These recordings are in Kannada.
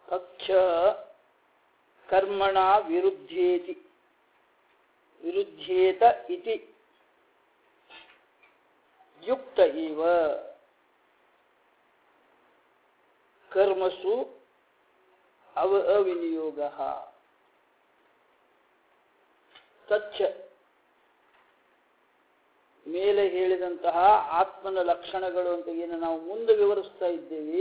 ತಚ್ಚ ಕರ್ಮಣ ವಿರುದ್ಧೇತಿ ವಿರುದ್ಧೇತ ಇತಿ ಯುಕ್ತ ಇವ ಕರ್ಮಸು ಅವ ಅವಿನಿಯೋಗ ತಚ್ಚ ಮೇಲೆ ಹೇಳಿದಂತಹ ಆತ್ಮನ ಲಕ್ಷಣಗಳು ಅಂತ ಏನು ನಾವು ಮುಂದೆ ವಿವರಿಸ್ತಾ ಇದ್ದೇವೆ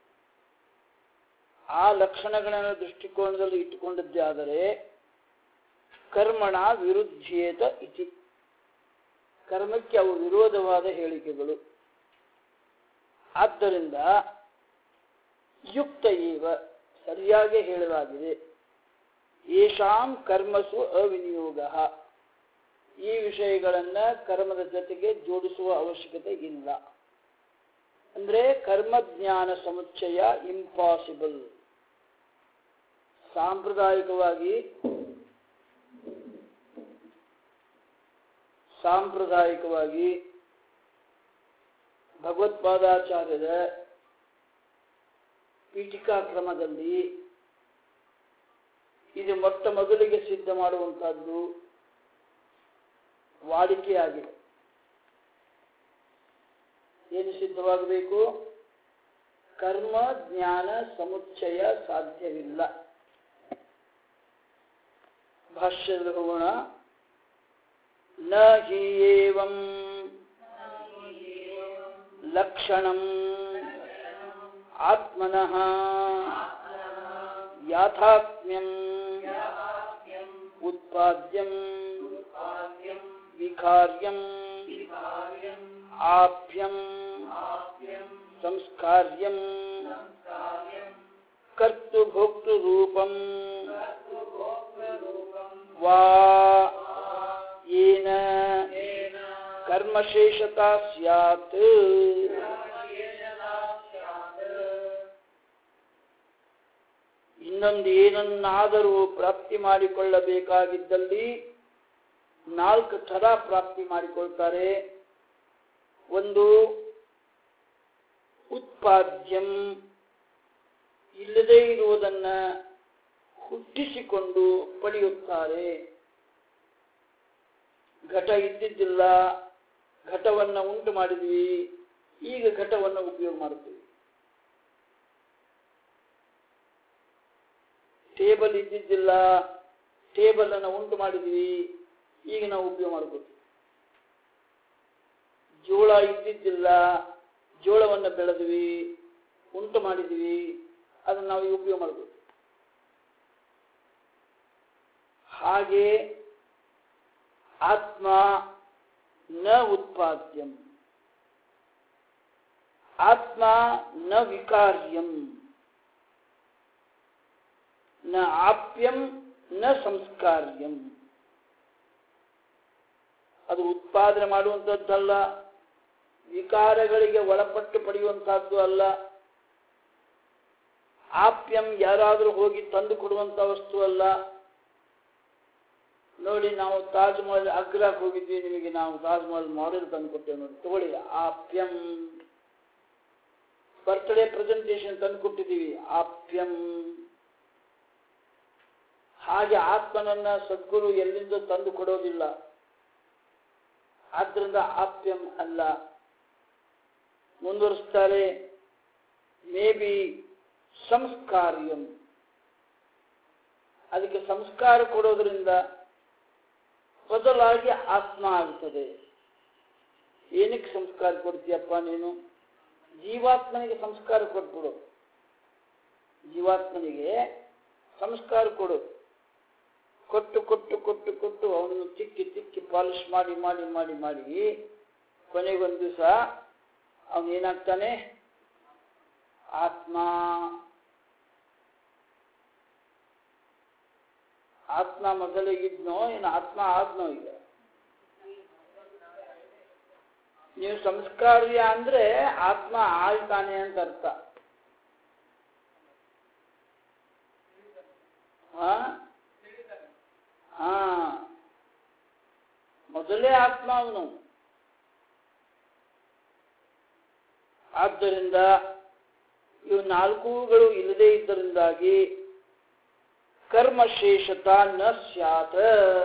ಆ ಲಕ್ಷಣಗಳನ್ನು ದೃಷ್ಟಿಕೋನದಲ್ಲಿ ಇಟ್ಟುಕೊಂಡದ್ದೇ ಆದರೆ ಕರ್ಮಣ ವಿರುದ್ಧೇತ ಇತಿ ಕರ್ಮಕ್ಕೆ ಅವು ವಿರೋಧವಾದ ಹೇಳಿಕೆಗಳು ಆದ್ದರಿಂದ ಯುಕ್ತ ಇವ ಸರಿಯಾಗಿ ಹೇಳಲಾಗಿದೆ ಏಷಾಂ ಕರ್ಮಸು ಅವಿನಿಯೋಗ ಈ ವಿಷಯಗಳನ್ನ ಕರ್ಮದ ಜೊತೆಗೆ ಜೋಡಿಸುವ ಅವಶ್ಯಕತೆ ಇಲ್ಲ ಅಂದ್ರೆ ಕರ್ಮಜ್ಞಾನ ಸಮುಚ್ಚಯ ಇಂಪಾಸಿಬಲ್ ಸಾಂಪ್ರದಾಯಿಕವಾಗಿ ಸಾಂಪ್ರದಾಯಿಕವಾಗಿ ಭಗವತ್ಪಾದಾಚಾರ್ಯರ ಪೀಠಿಕಾ ಕ್ರಮದಲ್ಲಿ ಇದು ಮೊಟ್ಟ ಮೊದಲಿಗೆ ಸಿದ್ಧ ಮಾಡುವಂತಹದ್ದು ವಾಡಿಕೆಯಾಗಿದೆ ಏನು ಸಿದ್ಧವಾಗಬೇಕು ಕರ್ಮ ಜ್ಞಾನ ಸಮುಚ್ಚಯ ಸಾಧ್ಯವಿಲ್ಲ ಭಾಷ್ಯದಲ್ಲಿ ಹೋಗೋಣ ನ ಹಿ ಏವಂ ಲಕ್ಷಣಂ ಆತ್ಮನಃ ಯಾಥಾತ್ಮ್ಯಂ ಉತ್ಪಾದ್ಯಂ ವಿಕಾರ್ಯಂ ಆಪ್ಯಂ ಸಂಸ್ಕಾರ್ಯಂ ಕರ್ತೃಭೋಕ್ತೃರೂಪಂ ವಾ येन कर्मशेषता स्यात् ಇನ್ನೊಂದು ಏನನ್ನಾದರೂ ಪ್ರಾಪ್ತಿ ಮಾಡಿಕೊಳ್ಳಬೇಕಾಗಿದ್ದಲ್ಲಿ ನಾಲ್ಕು ಥರ ಪ್ರಾಪ್ತಿ ಮಾಡಿಕೊಳ್ತಾರೆ ಒಂದು ಉತ್ಪಾದ್ಯಂ ಇಲ್ಲದೇ ಇರುವುದನ್ನ ಹುಟ್ಟಿಸಿಕೊಂಡು ಪಡೆಯುತ್ತಾರೆ ಘಟ ಇದ್ದಿದ್ದಿಲ್ಲ ಘಟವನ್ನು ಉಂಟು ಮಾಡಿದ್ವಿ ಈಗ ಘಟವನ್ನು ಉಪಯೋಗ ಮಾಡುತ್ತೀವಿ ಟೇಬಲ್ ಇದ್ದಿದ್ದಿಲ್ಲ ಟೇಬಲ್ ಅನ್ನು ಉಂಟು ಮಾಡಿದ್ವಿ ಈಗ ನಾವು ಉಪಯೋಗ ಮಾಡ್ಕೋತೀವಿ ಜೋಳ ಇದ್ದಿದ್ದಿಲ್ಲ ಜೋಳವನ್ನು ಬೆಳೆದ್ವಿ ಉಂಟು ಮಾಡಿದ್ವಿ ಅದನ್ನು ನಾವು ಈಗ ಉಪಯೋಗ ಮಾಡ್ಕೋತೀವಿ ಹಾಗೆ ಆತ್ಮ ನ ಉತ್ಪಾದ್ಯಂ ಆತ್ಮ ನ ವಿಕಾರ್ಯಂ ನ ಆಪ್ಯಂ ನ ಸಂಸ್ಕಾರ್ಯಂ ಅದು ಉತ್ಪಾದನೆ ಮಾಡುವಂಥದ್ದಲ್ಲ ವಿಕಾರಗಳಿಗೆ ಒಳಪಟ್ಟು ಪಡೆಯುವಂತಹದ್ದು ಅಲ್ಲ ಆಪ್ಯಂ ಯಾರಾದರೂ ಹೋಗಿ ತಂದು ಕೊಡುವಂತ ವಸ್ತು ಅಲ್ಲ ನೋಡಿ ನಾವು ತಾಜ್ ಮಹಲ್ ಆಗ್ರಾಕ್ ಹೋಗಿದ್ವಿ ನಿಮಗೆ ನಾವು ತಾಜ್ ಮಹಲ್ ಮಾಡೆಲ್ ತಂದು ಕೊಟ್ಟೇವೆ ನೋಡಿ ತಗೊಳ್ಳಿ ಆಪ್ಯಂ ಬರ್ತ್ಡೇ ಪ್ರೆಸೆಂಟೇಶನ್ ತಂದು ಕೊಟ್ಟಿದ್ದೀವಿ ಆಪ್ಯಂ ಹಾಗೆ ಆತ್ಮನನ್ನ ಸದ್ಗುರು ಎಲ್ಲಿಂದ ತಂದು ಕೊಡೋದಿಲ್ಲ ಆದ್ರಿಂದ ಆಪ್ಯಂ ಅಲ್ಲ ಮುಂದುವರಿಸ್ತಾರೆ ಮೇ ಬಿ ಸಂಸ್ಕಾರ್ಯಂ ಅದಕ್ಕೆ ಸಂಸ್ಕಾರ ಕೊಡೋದ್ರಿಂದ ಬದಲಾಗಿ ಆತ್ಮ ಆಗ್ತದೆ ಏನಕ್ಕೆ ಸಂಸ್ಕಾರ ಕೊಡ್ತೀಯಪ್ಪ ನೀನು ಜೀವಾತ್ಮನಿಗೆ ಸಂಸ್ಕಾರ ಕೊಟ್ಬಿಡು ಜೀವಾತ್ಮನಿಗೆ ಸಂಸ್ಕಾರ ಕೊಡು ಕೊಟ್ಟು ಕೊಟ್ಟು ಕೊಟ್ಟು ಕೊಟ್ಟು ಅವನನ್ನು ತಿಕ್ಕಿ ತಿಕ್ಕಿ ಪಾಲಿಶ್ ಮಾಡಿ ಮಾಡಿ ಮಾಡಿ ಮಾಡಿ ಕೊನೆಗೊಂದು ದಿವಸ ಅವನು ಏನಾಗ್ತಾನೆ ಆತ್ಮ ಆತ್ಮ ಮೊದಲಿಗಿದ್ನೋ ಏನು ಆತ್ಮ ಆದ್ನೋ ಈಗ ನೀವು ಸಂಸ್ಕಾರ್ಯ ಅಂದ್ರೆ ಆತ್ಮ ಆಳ್ತಾನೆ ಅಂತ ಅರ್ಥ ಹಾ ಹಾ ಮೊದಲೇ ಆತ್ಮ ಅವನು ಆದ್ದರಿಂದ ಇವು ನಾಲ್ಕೂಗಳು ಇಲ್ಲದೇ ಇದ್ದರಿಂದಾಗಿ ಕರ್ಮಶೇಷತಾ ನ ಸ್ಯಾತ್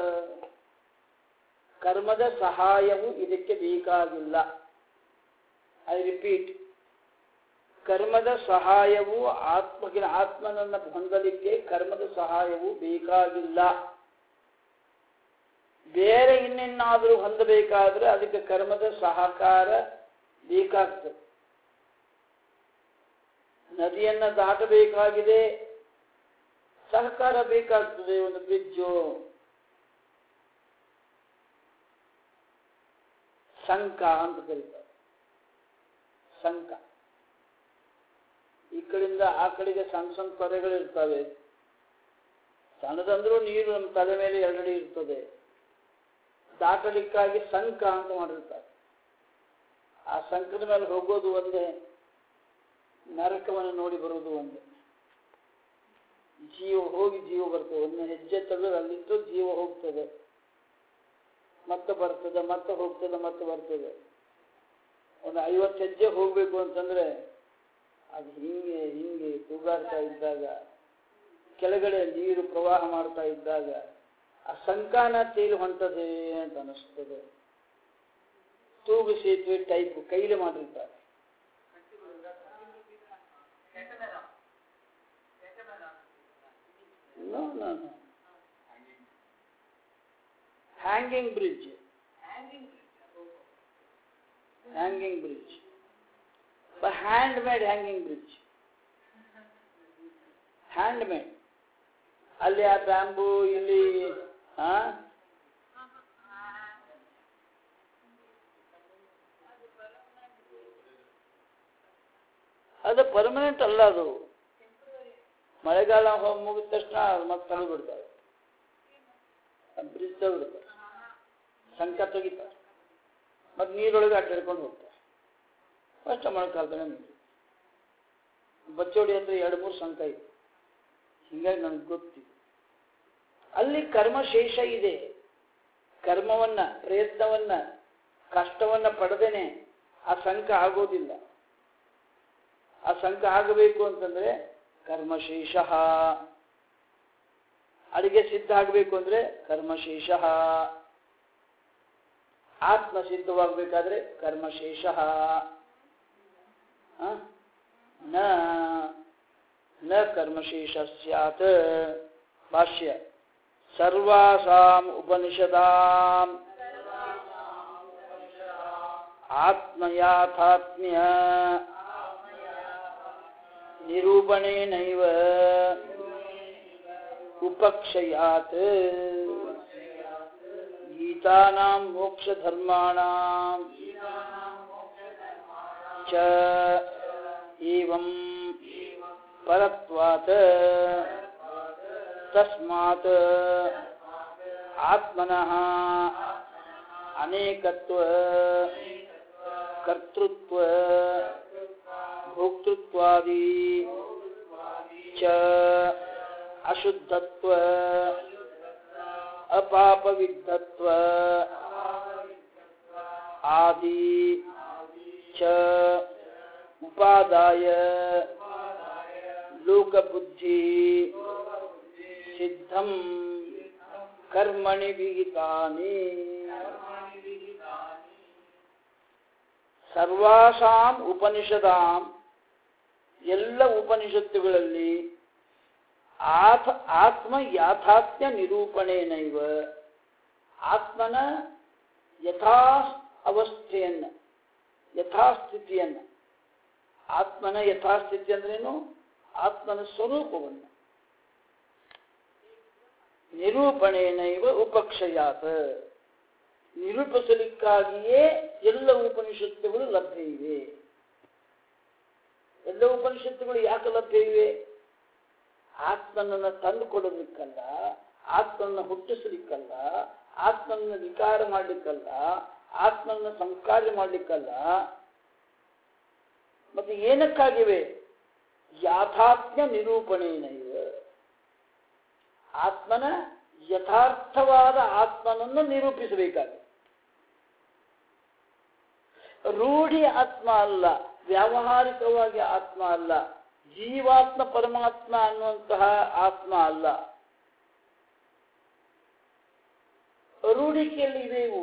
ಕರ್ಮದ ಸಹಾಯವು ಇದಕ್ಕೆ ಬೇಕಾಗಿಲ್ಲ ಐ ರಿಪೀಟ್ ಕರ್ಮದ ಸಹಾಯವು ಆತ್ಮಗಿನ ಆತ್ಮನನ್ನ ಹೊಂದಲಿಕ್ಕೆ ಕರ್ಮದ ಸಹಾಯವು ಬೇಕಾಗಿಲ್ಲ ಬೇರೆ ಇನ್ನೇನಾದರೂ ಹೊಂದಬೇಕಾದ್ರೆ ಅದಕ್ಕೆ ಕರ್ಮದ ಸಹಕಾರ ಬೇಕಾಗ್ತದೆ ನದಿಯನ್ನ ದಾಟಬೇಕಾಗಿದೆ ಸಹಕಾರ ಬೇಕಾಗ್ತದೆ ಒಂದು ಬ್ರಿಡ್ಜು ಸಂಕ ಅಂತ ಕರೀತಾರೆ ಸಂಕ ಈ ಕಡೆಯಿಂದ ಆ ಕಡೆಗೆ ಸಣ್ಣ ಸಣ್ಣ ತೊರೆಗಳು ಇರ್ತವೆ ಸಣ್ಣದಂದ್ರೂ ನೀರು ನಮ್ಮ ತಲೆ ಮೇಲೆ ಎರಡಡಿ ಇರ್ತದೆ ದಾಟಲಿಕ್ಕಾಗಿ ಸಂಕ ಅಂತ ಮಾಡಿರ್ತಾರೆ ಆ ಸಂಕದ ಮೇಲೆ ಹೋಗೋದು ಒಂದೇ ನರಕವನ್ನು ನೋಡಿ ಬರುವುದು ಒಂದೇ ಜೀವ ಹೋಗಿ ಜೀವ ಬರ್ತದೆ ಒಂದು ಹೆಜ್ಜೆ ತೆಗೆದು ಅಲ್ಲಿಟ್ಟು ಜೀವ ಹೋಗ್ತದೆ ಮತ್ತೆ ಬರ್ತದೆ ಮತ್ತೆ ಹೋಗ್ತದೆ ಮತ್ತೆ ಬರ್ತದೆ ಒಂದು ಐವತ್ತು ಹೆಜ್ಜೆ ಹೋಗ್ಬೇಕು ಅಂತಂದ್ರೆ ಅದು ಹಿಂಗೆ ಹಿಂಗೆ ತೂಗಾಡ್ತಾ ಇದ್ದಾಗ ಕೆಳಗಡೆ ನೀರು ಪ್ರವಾಹ ಮಾಡ್ತಾ ಇದ್ದಾಗ ಆ ಸಂಕಾನ ತೇಲಿ ಹೊಂಟದೆ ಅಂತ ಅನಿಸ್ತದೆ ತೂಗು ಸೇತುವೆ ಟೈಪ್ ಕೈಲಿ ಮಾಡಿರ್ತಾರೆ No, no, no. Hanging bridge. Hanging bridge. But handmade hanging bridge. Handmade. ಅಲ್ಲಿ ಆ ಬ್ಯಾಂಬು ಇಲ್ಲಿ ಆ ಅದು ಪರ್ಮನೆಂಟ್ ಅಲ್ಲ ಅದು ಮಳೆಗಾಲ ಹೋ- ಮುಗಿದ ತಕ್ಷಣ ಮತ್ತೆ ತಳಿ ಬಿಡ್ತಾರೆ ಬ್ರಿಡ್ಜ್ ಬಿಡ್ತಾರೆ ಸಂಕ ತೆಗಿತಾರೆ ಮತ್ತೆ ನೀರೊಳಗೆ ಅಡ್ಡಾಡ್ಕೊಂಡು ಹೋಗ್ತಾರೆ ಫಸ್ಟ್ ಮಳೆಗಾಲದಾಗ ನೀರು ಬಚ್ಚೋಡಿ ಹತ್ರ ಎರಡು ಮೂರು ಸಂಕ ಇದೆ ಹಿಂಗಾಗಿ ನನಗೆ ಗೊತ್ತಿದೆ ಅಲ್ಲಿ ಕರ್ಮಶೇಷ ಇದೆ ಕರ್ಮವನ್ನ ಪ್ರಯತ್ನವನ್ನ ಕಷ್ಟವನ್ನ ಪಡೆದೇನೆ ಆ ಸಂಕ ಆಗೋದಿಲ್ಲ ಆ ಸಂಕ ಆಗಬೇಕು ಅಂತಂದ್ರೆ ಕರ್ಮಶೇಷ ಅಡಿಗೆ ಸಿದ್ಧ ಆಗಬೇಕು ಅಂದ್ರೆ ಕರ್ಮಶೇಷ ಆತ್ಮ ಸಿದ್ಧವಾಗಬೇಕಾದ್ರೆ ಕರ್ಮಶೇಷ ಆ? ನ ನ ಕರ್ಮಶೇಷ ಸ್ಯಾತ್ ಭಾಷ್ಯ ಸರ್ವಾಸಾಂ ಉಪನಿಷದಾಂ ಆತ್ಮಯಾಥಾತ್ಮ್ಯ ನಿರೂಪಣೇನೈವ ಉಪಕ್ಷಯಾತ್ ಗೀತಾನಾಂ ಮೋಕ್ಷಧರ್ಮಾಣಾಂ ಚ ಏವಂ ಪರತ್ವಾತ್ ತಸ್ಮಾತ್ ಆತ್ಮನಃ ಅನೇಕತ್ವ ಕರ್ತೃತ್ವ ಭೋಕ್ತೃತ್ವಾದಿ ಚ ಅಶುದ್ಧತ್ವ ಅಪಾಪವಿದ್ಧತ್ವ ಆದಿ ಚ ಉಪಾದಾಯ ಲೋಕಬುದ್ಧಿ ಸಿದ್ಧಂ ಕರ್ಮಣಿ ವಿಹಿತಾನಿ ಸರ್ವಾಸಾಂ ಉಪನಿಷದಾಂ ಎಲ್ಲ ಉಪನಿಷತ್ತುಗಳಲ್ಲಿ ಆಥ ಆತ್ಮ ಯಾಥಾತ್ಮ್ಯ ನಿರೂಪಣೆನೈವ ಆತ್ಮನ ಯಥಾ ಅವಸ್ಥೆಯನ್ನ ಯಥಾಸ್ಥಿತಿಯನ್ನ ಆತ್ಮನ ಯಥಾಸ್ಥಿತಿ ಅಂದ್ರೇನು ಆತ್ಮನ ಸ್ವರೂಪವನ್ನು ನಿರೂಪಣೆನೈವ ಉಪಕ್ಷಯಾತ ನಿರೂಪಿಸಲಿಕ್ಕಾಗಿಯೇ ಎಲ್ಲ ಉಪನಿಷತ್ತುಗಳು ಲಭ್ಯ ಇವೆ ಎಲ್ಲ ಉಪನಿಷತ್ತುಗಳು ಯಾಕೆ ಲಭ್ಯ ಇವೆ ಆತ್ಮನನ್ನ ತಂದು ಕೊಡೋದಕ್ಕಲ್ಲ ಆತ್ಮನ ಹುಟ್ಟಿಸಲಿಕ್ಕಲ್ಲ ಆತ್ಮನ ವಿಕಾರ ಮಾಡ್ಲಿಕ್ಕಲ್ಲ ಆತ್ಮನ ಸಂಸ್ಕಾರ ಮಾಡ್ಲಿಕ್ಕಲ್ಲ ಮತ್ತೆ ಏನಕ್ಕಾಗಿವೆ ಯಾಥಾತ್ಮ್ಯ ನಿರೂಪಣೆಯೈವ ಆತ್ಮನ ಯಥಾರ್ಥವಾದ ಆತ್ಮನನ್ನು ನಿರೂಪಿಸಬೇಕಾಗಿದೆ ರೂಢಿ ಆತ್ಮ ಅಲ್ಲ ವ್ಯಾವಹಾರಿಕವಾಗಿ ಆತ್ಮ ಅಲ್ಲ ಜೀವಾತ್ಮ ಪರಮಾತ್ಮ ಅನ್ನುವಂತಹ ಆತ್ಮ ಅಲ್ಲ ರೂಢಿಕೆಯಲ್ಲಿ ಇದೆ ಇವು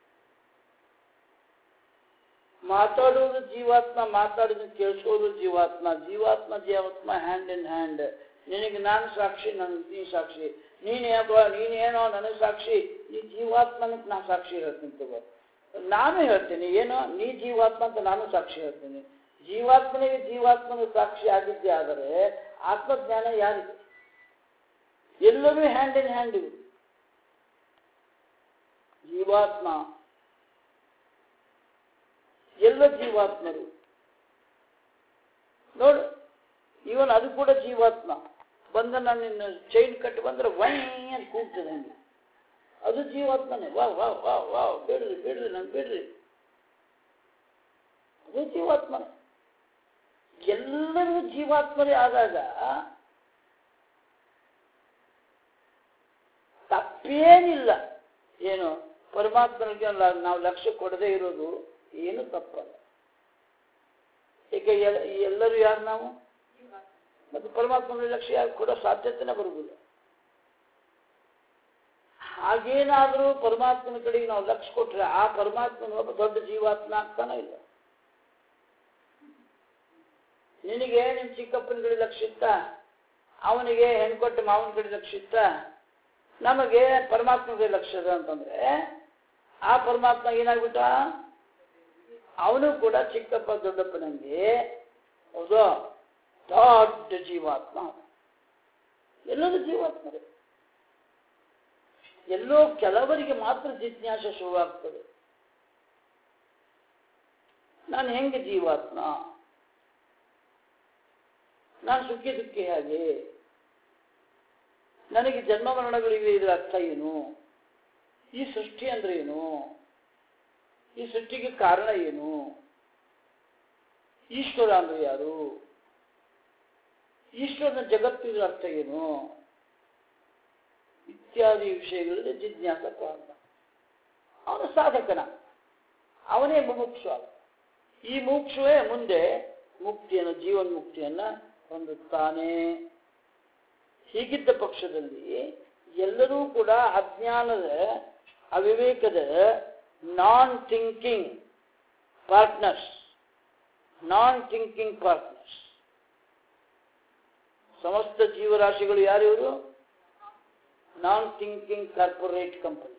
ಮಾತಾಡೋದು ಜೀವಾತ್ಮ ಮಾತಾಡೋದು ಕೇಳಿಸೋದು ಜೀವಾತ್ಮ ಜೀವಾತ್ಮ ಜೀವಾತ್ಮ ಹ್ಯಾಂಡ್ ಇನ್ ಹ್ಯಾಂಡ್ ನಿನಗೆ ನಾನು ಸಾಕ್ಷಿ ನನಗೆ ನೀ ಸಾಕ್ಷಿ ನೀನೇನೋ ನೀನೇನೋ ನನಗೆ ಸಾಕ್ಷಿ ನೀ ಜೀವಾತ್ಮನಕ್ಕೆ ನಾ ಸಾಕ್ಷಿ ಹೇಳ್ತೀನಿ ತಗೋ ನಾನು ಹೇಳ್ತೀನಿ ಏನೋ ನೀ ಜೀವಾತ್ಮ ಅಂತ ನಾನು ಸಾಕ್ಷಿ ಹೇಳ್ತೀನಿ ಜೀವಾತ್ಮನಿಗೆ ಜೀವಾತ್ಮನ ಸಾಕ್ಷಿ ಆಗಿದ್ದೇ ಆದರೆ ಆತ್ಮಜ್ಞಾನ ಯಾರಿದೆ ಎಲ್ಲರೂ ಹ್ಯಾಂಡ್ ಇನ್ ಹ್ಯಾಂಡ್ ಇವೆ ಜೀವಾತ್ಮ ಎಲ್ಲ ಜೀವಾತ್ಮರು ನೋಡು ಇವನ್ ಅದು ಕೂಡ ಜೀವಾತ್ಮ ಬಂದ ನಾನು ನಿನ್ನ ಚೈನ್ ಕಟ್ಟಿ ಬಂದ್ರೆ ವೈ ಅಂತ ಕೂಗ್ತದೆ ಹಂಗೆ ಅದು ಜೀವಾತ್ಮನೇ ವಾ ವಾ ವಾ ವಾ ಬೇಡ್ರಿ ಬೇಡ್ರಿ ನಂಗೆ ಬೇಡ್ರಿ ಅದು ಜೀವಾತ್ಮನೇ ಎಲ್ಲರೂ ಜೀವಾತ್ಮರೇ ಆದಾಗ ತಪ್ಪೇನಿಲ್ಲ ಏನು ಪರಮಾತ್ಮನಿಗೆ ಲ- ನಾವು ಲಕ್ಷ್ಯ ಕೊಡದೇ ಇರೋದು ಏನು ತಪ್ಪಲ್ಲ ಏಕೆ ಎಲ್- ಎಲ್ಲರೂ ಯಾರು ನಾವು ಮತ್ತು ಪರಮಾತ್ಮನಿಗೆ ಲಕ್ಷ್ಯ ಯಾರು ಕೊಡೋ ಸಾಧ್ಯತೆನೇ ಬರುವುದಿಲ್ಲ ಹಾಗೇನಾದರೂ ಪರಮಾತ್ಮನ ಕಡೆಗೆ ನಾವು ಲಕ್ಷ್ಯ ಕೊಟ್ರೆ ಆ ಪರಮಾತ್ಮನ ಒಬ್ಬ ದೊಡ್ಡ ಜೀವಾತ್ಮ ಆಗ್ತಾನೆ ಇಲ್ಲ ನಿನಗೆ ನಿಮ್ಮ ಚಿಕ್ಕಪ್ಪನ ಕಡೆ ಲಕ್ಷ್ಯ ಇತ್ತ ಅವನಿಗೆ ಹೆಣ್ಣು ಕೊಟ್ಟು ಮಾವನ ಕಡೆ ಲಕ್ಷ್ಯ ಇತ್ತ ನಮಗೆ ಪರಮಾತ್ಮ ಕಡೆ ಲಕ್ಷ್ಯ ಇದೆ ಅಂತಂದ್ರೆ ಆ ಪರಮಾತ್ಮ ಏನಾಗ್ಬಿಟ್ಟ ಅವನು ಕೂಡ ಚಿಕ್ಕಪ್ಪ ದೊಡ್ಡಪ್ಪನಂಗೆ ಹೌದು ದೊಡ್ಡ ಜೀವಾತ್ಮ ಎಲ್ಲರೂ ಜೀವಾತ್ಮರೇ ಎಲ್ಲೋ ಕೆಲವರಿಗೆ ಮಾತ್ರ ಜಿಜ್ಞಾಸೆ ಶುರುವಾಗ್ತದೆ ನಾನು ಹೆಂಗೆ ಜೀವಾತ್ಮ ನಾನು ಸುಖಿ ದುಃಖಿ ಹಾಗೆ ನನಗೆ ಜನ್ಮ ಮರಣಗಳಿವೆ ಇದರ ಅರ್ಥ ಏನು ಈ ಸೃಷ್ಟಿ ಅಂದ್ರೆ ಏನು ಈ ಸೃಷ್ಟಿಗೆ ಕಾರಣ ಏನು ಈಶ್ವರ ಅಂದ್ರೆ ಯಾರು ಈಶ್ವರನ ಜಗತ್ತು ಇದರ ಅರ್ಥ ಏನು ಇತ್ಯಾದಿ ವಿಷಯಗಳಲ್ಲಿ ಜಿಜ್ಞಾಸ ಕಾರಣ ಅವನ ಸಾಧಕನ ಅವನೇ ಮುಮುಕ್ಷು ಆಗ. ಈ ಮುಕ್ಷುವೇ ಮುಂದೆ ಮುಕ್ತಿಯನ್ನು ಜೀವನ್ ಮುಕ್ತಿಯನ್ನ ಹೊಂದುತ್ತಾನೆ ಹೀಗಿದ್ದ ಪಕ್ಷದಲ್ಲಿ ಎಲ್ಲರೂ ಕೂಡ ಅಜ್ಞಾನದ ಅವಿವೇಕದ non thinking partners non thinking partners ಸಮಸ್ತ ಜೀವರಾಶಿಗಳು ಯಾರಿವರು non thinking corporate company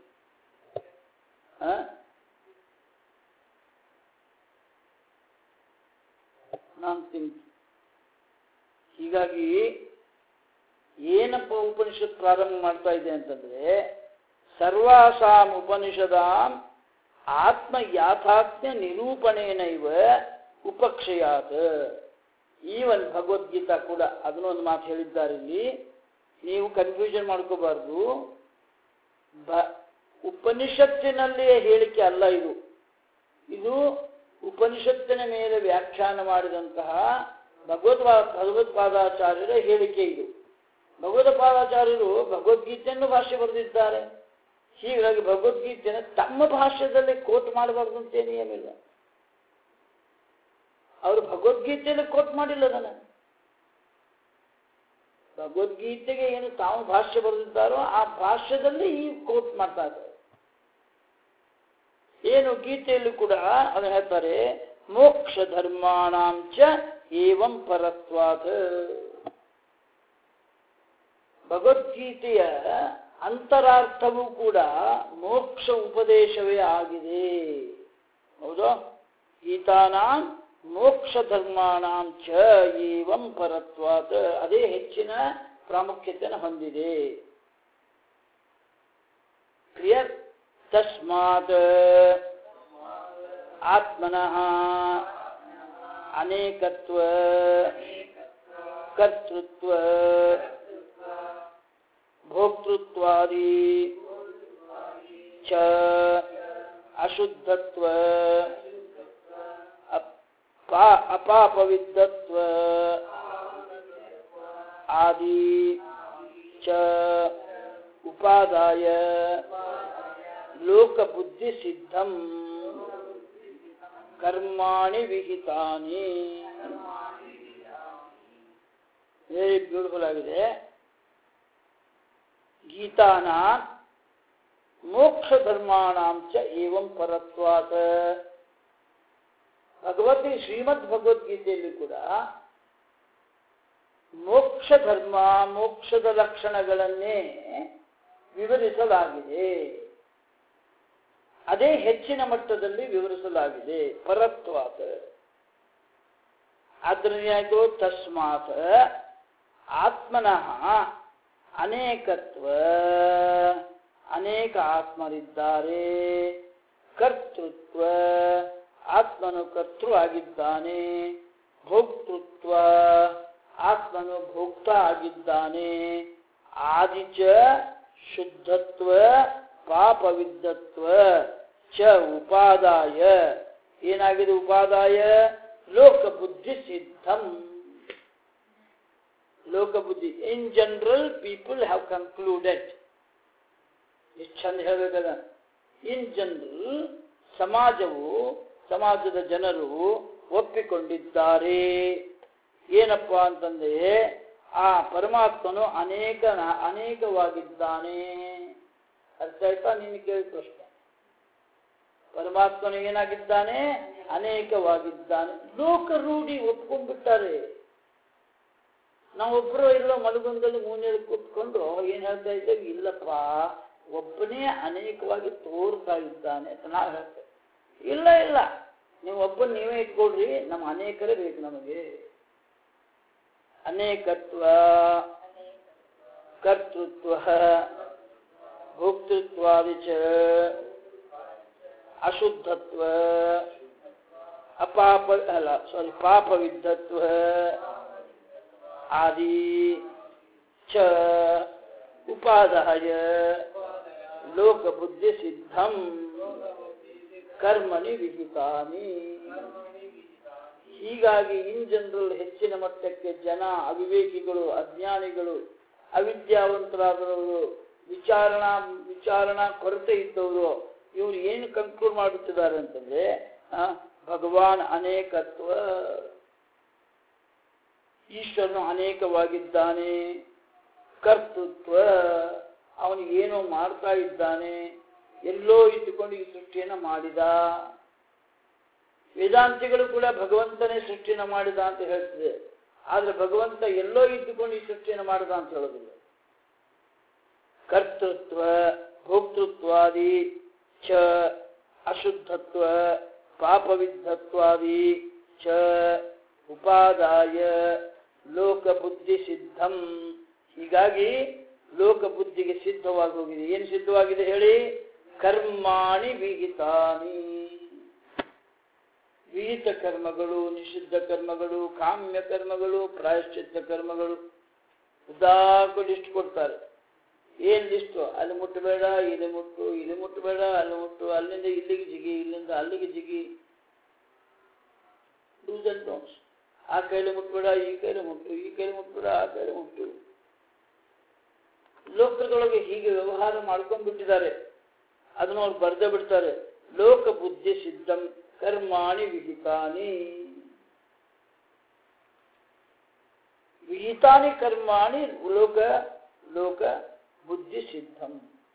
non thinking ಹೀಗಾಗಿ ಏನಪ್ಪ ಉಪನಿಷತ್ ಪ್ರಾರಂಭ ಮಾಡ್ತಾ ಇದೆ ಅಂತಂದ್ರೆ ಸರ್ವಾಸಾಂ ಉಪನಿಷದಾಂ ಆತ್ಮ ಯಾಥಾತ್ಮ್ಯ ನಿರೂಪಣೇನೈವ ಉಪಕ್ಷಯಾತ್ ಈವನ್ ಭಗವದ್ಗೀತಾ ಕೂಡ ಅದನ್ನೊಂದು ಮಾತು ಹೇಳಿದ್ದಾರೆ ಇಲ್ಲಿ ನೀವು ಕನ್ಫ್ಯೂಷನ್ ಮಾಡ್ಕೋಬಾರ್ದು ಬ ಉಪನಿಷತ್ತಿನಲ್ಲಿಯೇ ಹೇಳಿಕೆ ಅಲ್ಲ ಇದು ಇದು ಉಪನಿಷತ್ತಿನ ಮೇಲೆ ವ್ಯಾಖ್ಯಾನ ಮಾಡಿದಂತಹ ಭಗವದ್ವಾ ಭಗವತ್ಪಾದಾಚಾರ್ಯರ ಹೇಳಿಕೆ ಇದು ಭಗವತ್ಪಾದಾಚಾರ್ಯರು ಭಗವದ್ಗೀತೆಯನ್ನು ಭಾಷೆ ಬರೆದಿದ್ದಾರೆ ಹೀಗಾಗಿ ಭಗವದ್ಗೀತೆಯನ್ನು ತಮ್ಮ ಭಾಷೆಯಲ್ಲಿ ಕೋಟ್ ಮಾಡಬಾರ್ದು ಅಂತ ನಿಯಮಿಲ್ಲ ಅವರು ಭಗವದ್ಗೀತೆಯಲ್ಲಿ ಕೋಟ್ ಮಾಡಿಲ್ಲ ಅದನ್ನ ಭಗವದ್ಗೀತೆಗೆ ಏನು ತಾವು ಭಾಷ್ಯ ಬರೆದಿದ್ದಾರೋ ಆ ಭಾಷ್ಯದಲ್ಲಿ ಈ ಕೋಟ್ ಮಾಡ್ತಾ ಇದ್ದಾರೆ ಏನು ಗೀತೆಯಲ್ಲೂ ಕೂಡ ಅದನ್ನ ಹೇಳ್ತಾರೆ ಮೋಕ್ಷ ಧರ್ಮಾಣಾಂಚ ಏವಂ ಪರತ್ವಾತ್ ಭಗವದ್ಗೀತೆಯ ಅಂತರಾರ್ಥವೂ ಕೂಡ ಮೋಕ್ಷ ಉಪದೇಶವೇ ಆಗಿದೆ ಹೌದು ಗೀತಾನಾಂ ಮೋಕ್ಷ ಧರ್ಮಾಣಾಂ ಚ ಏವಂ ಪರತ್ವಾತ್ ಅದೇ ಹೆಚ್ಚಿನ ಪ್ರಾಮುಖ್ಯತೆಯನ್ನು ಹೊಂದಿದೆ ಕ್ಲಿಯರ್ ತಸ್ಮಾತ್ ಆತ್ಮನಃ ಅನೇಕತ್ವ ಕರ್ತೃತ್ವ ಭೋಕ್ತೃತ್ವಾದಿ ಚ ಅಶುದ್ಧತ್ವ ಅಪಾ ಅಪಾಪವಿದ್ದತ್ವ ಆದಿ ಚ ಉಪಾದಾಯ ಲೋಕಬುದ್ಧಿ ಸಿದ್ಧಂ ಕರ್ಮಾಣಿ ವಿಹಿತಾನಿ ವೆರಿ ಬ್ಯೂಟಿಫುಲ್ ಆಗಿದೆ ಗೀತಾನ ಮೋಕ್ಷ ಧರ್ಮಾಣಾಂ ಚ ಏವಂ ಪರತ್ವಾತ್ ಭಗವತಿ ಶ್ರೀಮದ್ ಭಗವದ್ಗೀತೆಯಲ್ಲಿ ಕೂಡ ಮೋಕ್ಷ ಧರ್ಮ ಮೋಕ್ಷದ ಲಕ್ಷಣಗಳನ್ನೇ ವಿವರಿಸಲಾಗಿದೆ ಅದೇ ಹೆಚ್ಚಿನ ಮಟ್ಟದಲ್ಲಿ ವಿವರಿಸಲಾಗಿದೆ ಪರತ್ವಾತ್ ಆದ್ರಿಂದ ತಸ್ಮಾತ್ ಆತ್ಮನಃ ಅನೇಕತ್ವ ಅನೇಕ ಆತ್ಮರಿದ್ದಾರೆ ಕರ್ತೃತ್ವ ಆತ್ಮನು ಕರ್ತೃ ಆಗಿದ್ದಾನೆ ಭೋಕ್ತೃತ್ವ ಆತ್ಮನು ಭೋಕ್ತ ಆಗಿದ್ದಾನೆ ಆದಿಚ ಶುದ್ಧತ್ವ ಪಾಪವಿದ್ದತ್ವ ಚ ಉಪಾದಾಯ ಏನಾಗಿದೆ ಉಪಾದಾಯ ಲೋಕಬುದ್ಧಿ ಸಿದ್ಧಂ ಲೋಕಬುದ್ಧಿ in general people have concluded ಎಷ್ಟು ಚಂದ ಹೇಳಬೇಕದ ಇನ್ ಜನರಲ್ ಸಮಾಜವು ಸಮಾಜದ ಜನರು ಒಪ್ಪಿಕೊಂಡಿದ್ದಾರೆ ಏನಪ್ಪ ಅಂತಂದ್ರೆ ಆ ಪರಮಾತ್ಮನು ಅನೇಕ ಅನೇಕವಾಗಿದ್ದಾನೆ ಅರ್ಥ ಆಯ್ತಾ ನೀನು ಕೇಳಿದ ಪ್ರಶ್ನೆ ಪರಮಾತ್ಮನು ಏನಾಗಿದ್ದಾನೆ ಅನೇಕವಾಗಿದ್ದಾನೆ ಲೋಕ ರೂಢಿ ಒಪ್ಕೊಂಡ್ಬಿಟ್ಟಾರೆ ನಾವೊಬ್ಬರು ಎಲ್ಲ ಮಲಗುಂದಲ್ಲಿ ಮೂನೆಯಲ್ಲಿ ಕೂತ್ಕೊಂಡು ಏನ್ ಹೇಳ್ತಾ ಇದ್ದೇವೆ ಇಲ್ಲಪ್ಪ ಒಬ್ಬನೇ ಅನೇಕವಾಗಿ ತೋರ್ತಾ ಇದ್ದಾನೆ ಅಂತ ನಾವು ಹೇಳ್ತೇವೆ ಇಲ್ಲ ಇಲ್ಲ ನೀವು ಒಬ್ಬನ ನೀವೇ ಇಟ್ಕೊಳ್ರಿ ನಮ್ಮ ಅನೇಕರೇ ಬೇಕು ನಮಗೆ ಅನೇಕತ್ವ ಕರ್ತೃತ್ವ ಭೋಕ್ತೃತ್ವಾದಿ ಚ ಅಶುದ್ಧತ್ವ ಅಪಾಪ ಅಲ್ಲ ಸಾರಿ ಪಾಪವಿದ್ದತ್ವ ಆದಿ ಚ ಉಪಾದಾಯ ಲೋಕಬುದ್ಧಿ ಸಿದ್ಧಂ ಕರ್ಮಣಿ ವಿಹಿತಾನಿ ಹೀಗಾಗಿ ಇನ್ ಜನರಲ್ ಹೆಚ್ಚಿನ ಮಟ್ಟಕ್ಕೆ ಜನ ಅವಿವೇಕಿಗಳು ಅಜ್ಞಾನಿಗಳು ಅವಿದ್ಯಾವಂತರಾದವರು ವಿಚಾರಣಾ ವಿಚಾರಣಾ ಕೊರತೆ ಇದ್ದವರು ಇವರು ಏನು ಕನ್ಕ್ಲೂಡ್ ಮಾಡುತ್ತಿದ್ದಾರೆ ಅಂತಂದ್ರೆ ಆ, ಭಗವಾನ್ ಅನೇಕತ್ವ ಈಶ್ವರನು ಅನೇಕವಾಗಿದ್ದಾನೆ ಕರ್ತೃತ್ವ ಅವನು ಏನೋ ಮಾಡ್ತಾ ಇದ್ದಾನೆ ಎಲ್ಲೋ ಇಟ್ಟುಕೊಂಡು ಈ ಸೃಷ್ಟಿಯನ್ನ ಮಾಡಿದ ವೇದಾಂತಿಗಳು ಕೂಡ ಭಗವಂತನೇ ಸೃಷ್ಟಿಯನ್ನು ಮಾಡಿದ ಅಂತ ಹೇಳ್ತಿದೆ ಆದ್ರೆ ಭಗವಂತ ಎಲ್ಲೋ ಇದ್ದುಕೊಂಡು ಈ ಸೃಷ್ಟಿಯನ್ನು ಮಾಡಿದ ಅಂತ ಹೇಳೋದಿಲ್ಲ ಕರ್ತೃತ್ವ ಭೋಕ್ತೃತ್ವಾದಿ ಚ ಅಶುದ್ಧತ್ವ ಪಾಪವಿದ್ಧತ್ವಾದಿ ಚ ಉಪಾದಾಯ ಲೋಕಬುದ್ಧಿ ಸಿದ್ಧಂ ಹೀಗಾಗಿ ಲೋಕಬುದ್ಧಿಗೆ ಸಿದ್ಧವಾಗಿ ಹೋಗಿದೆ ಏನು ಸಿದ್ಧವಾಗಿದೆ ಹೇಳಿ ಕರ್ಮಾಣಿ ವಿಹಿತಾನಿ ವಿಹಿತ ಕರ್ಮಗಳು ನಿಷಿದ್ಧ ಕರ್ಮಗಳು ಕಾಮ್ಯ ಕರ್ಮಗಳು ಪ್ರಾಯಶ್ಚಿತ್ತ ಕರ್ಮಗಳು ಉದ್ದಾಕು ಲಿಸ್ಟ್ ಕೊಡ್ತಾರೆ ಏನ್ ಲಿಸ್ಟು ಅಲ್ಲಿ ಮುಟ್ಟಬೇಡ ಇಲ್ಲಿ ಮುಟ್ಟು ಇಲ್ಲಿ ಮುಟ್ಟಬೇಡ ಅಲ್ಲಿ ಮುಟ್ಟು ಅಲ್ಲಿಂದ ಇಲ್ಲಿಗೆ ಜಿಗಿ ಇಲ್ಲಿಂದ ಅಲ್ಲಿಗೆ ಜಿಗಿ ಡೂಸ್ ಅಂಡ್ ಡೋಂಟ್ಸ್ ಆ ಕೈಲಿ ಮುಟ್ಬೇಡ ಈ ಕೈಲಿ ಮುಟ್ಟು ಈ ಕೈಲಿ ಮುಟ್ಬೇಡ ಆ ಕೈಲಿ ಮುಟ್ಟು ಲೋಕದೊಳಗೆ ಹೀಗೆ ವ್ಯವಹಾರ ಮಾಡ್ಕೊಂಡ್ಬಿಟ್ಟಿದ್ದಾರೆ ಅದನ್ನ ಅವ್ರು ಬರ್ದೇ ಬಿಡ್ತಾರೆ ಲೋಕ ಬುದ್ಧಿ ಸಿದ್ಧಂ ಕರ್ಮಾಣಿ ವಿಹಿತಾನಿ ವಿಹಿತಾನಿ ಕರ್ಮಾಣಿ ಲೋಕ ಲೋಕ ಬುದ್ಧಿ ಸಿದ್ಧಂ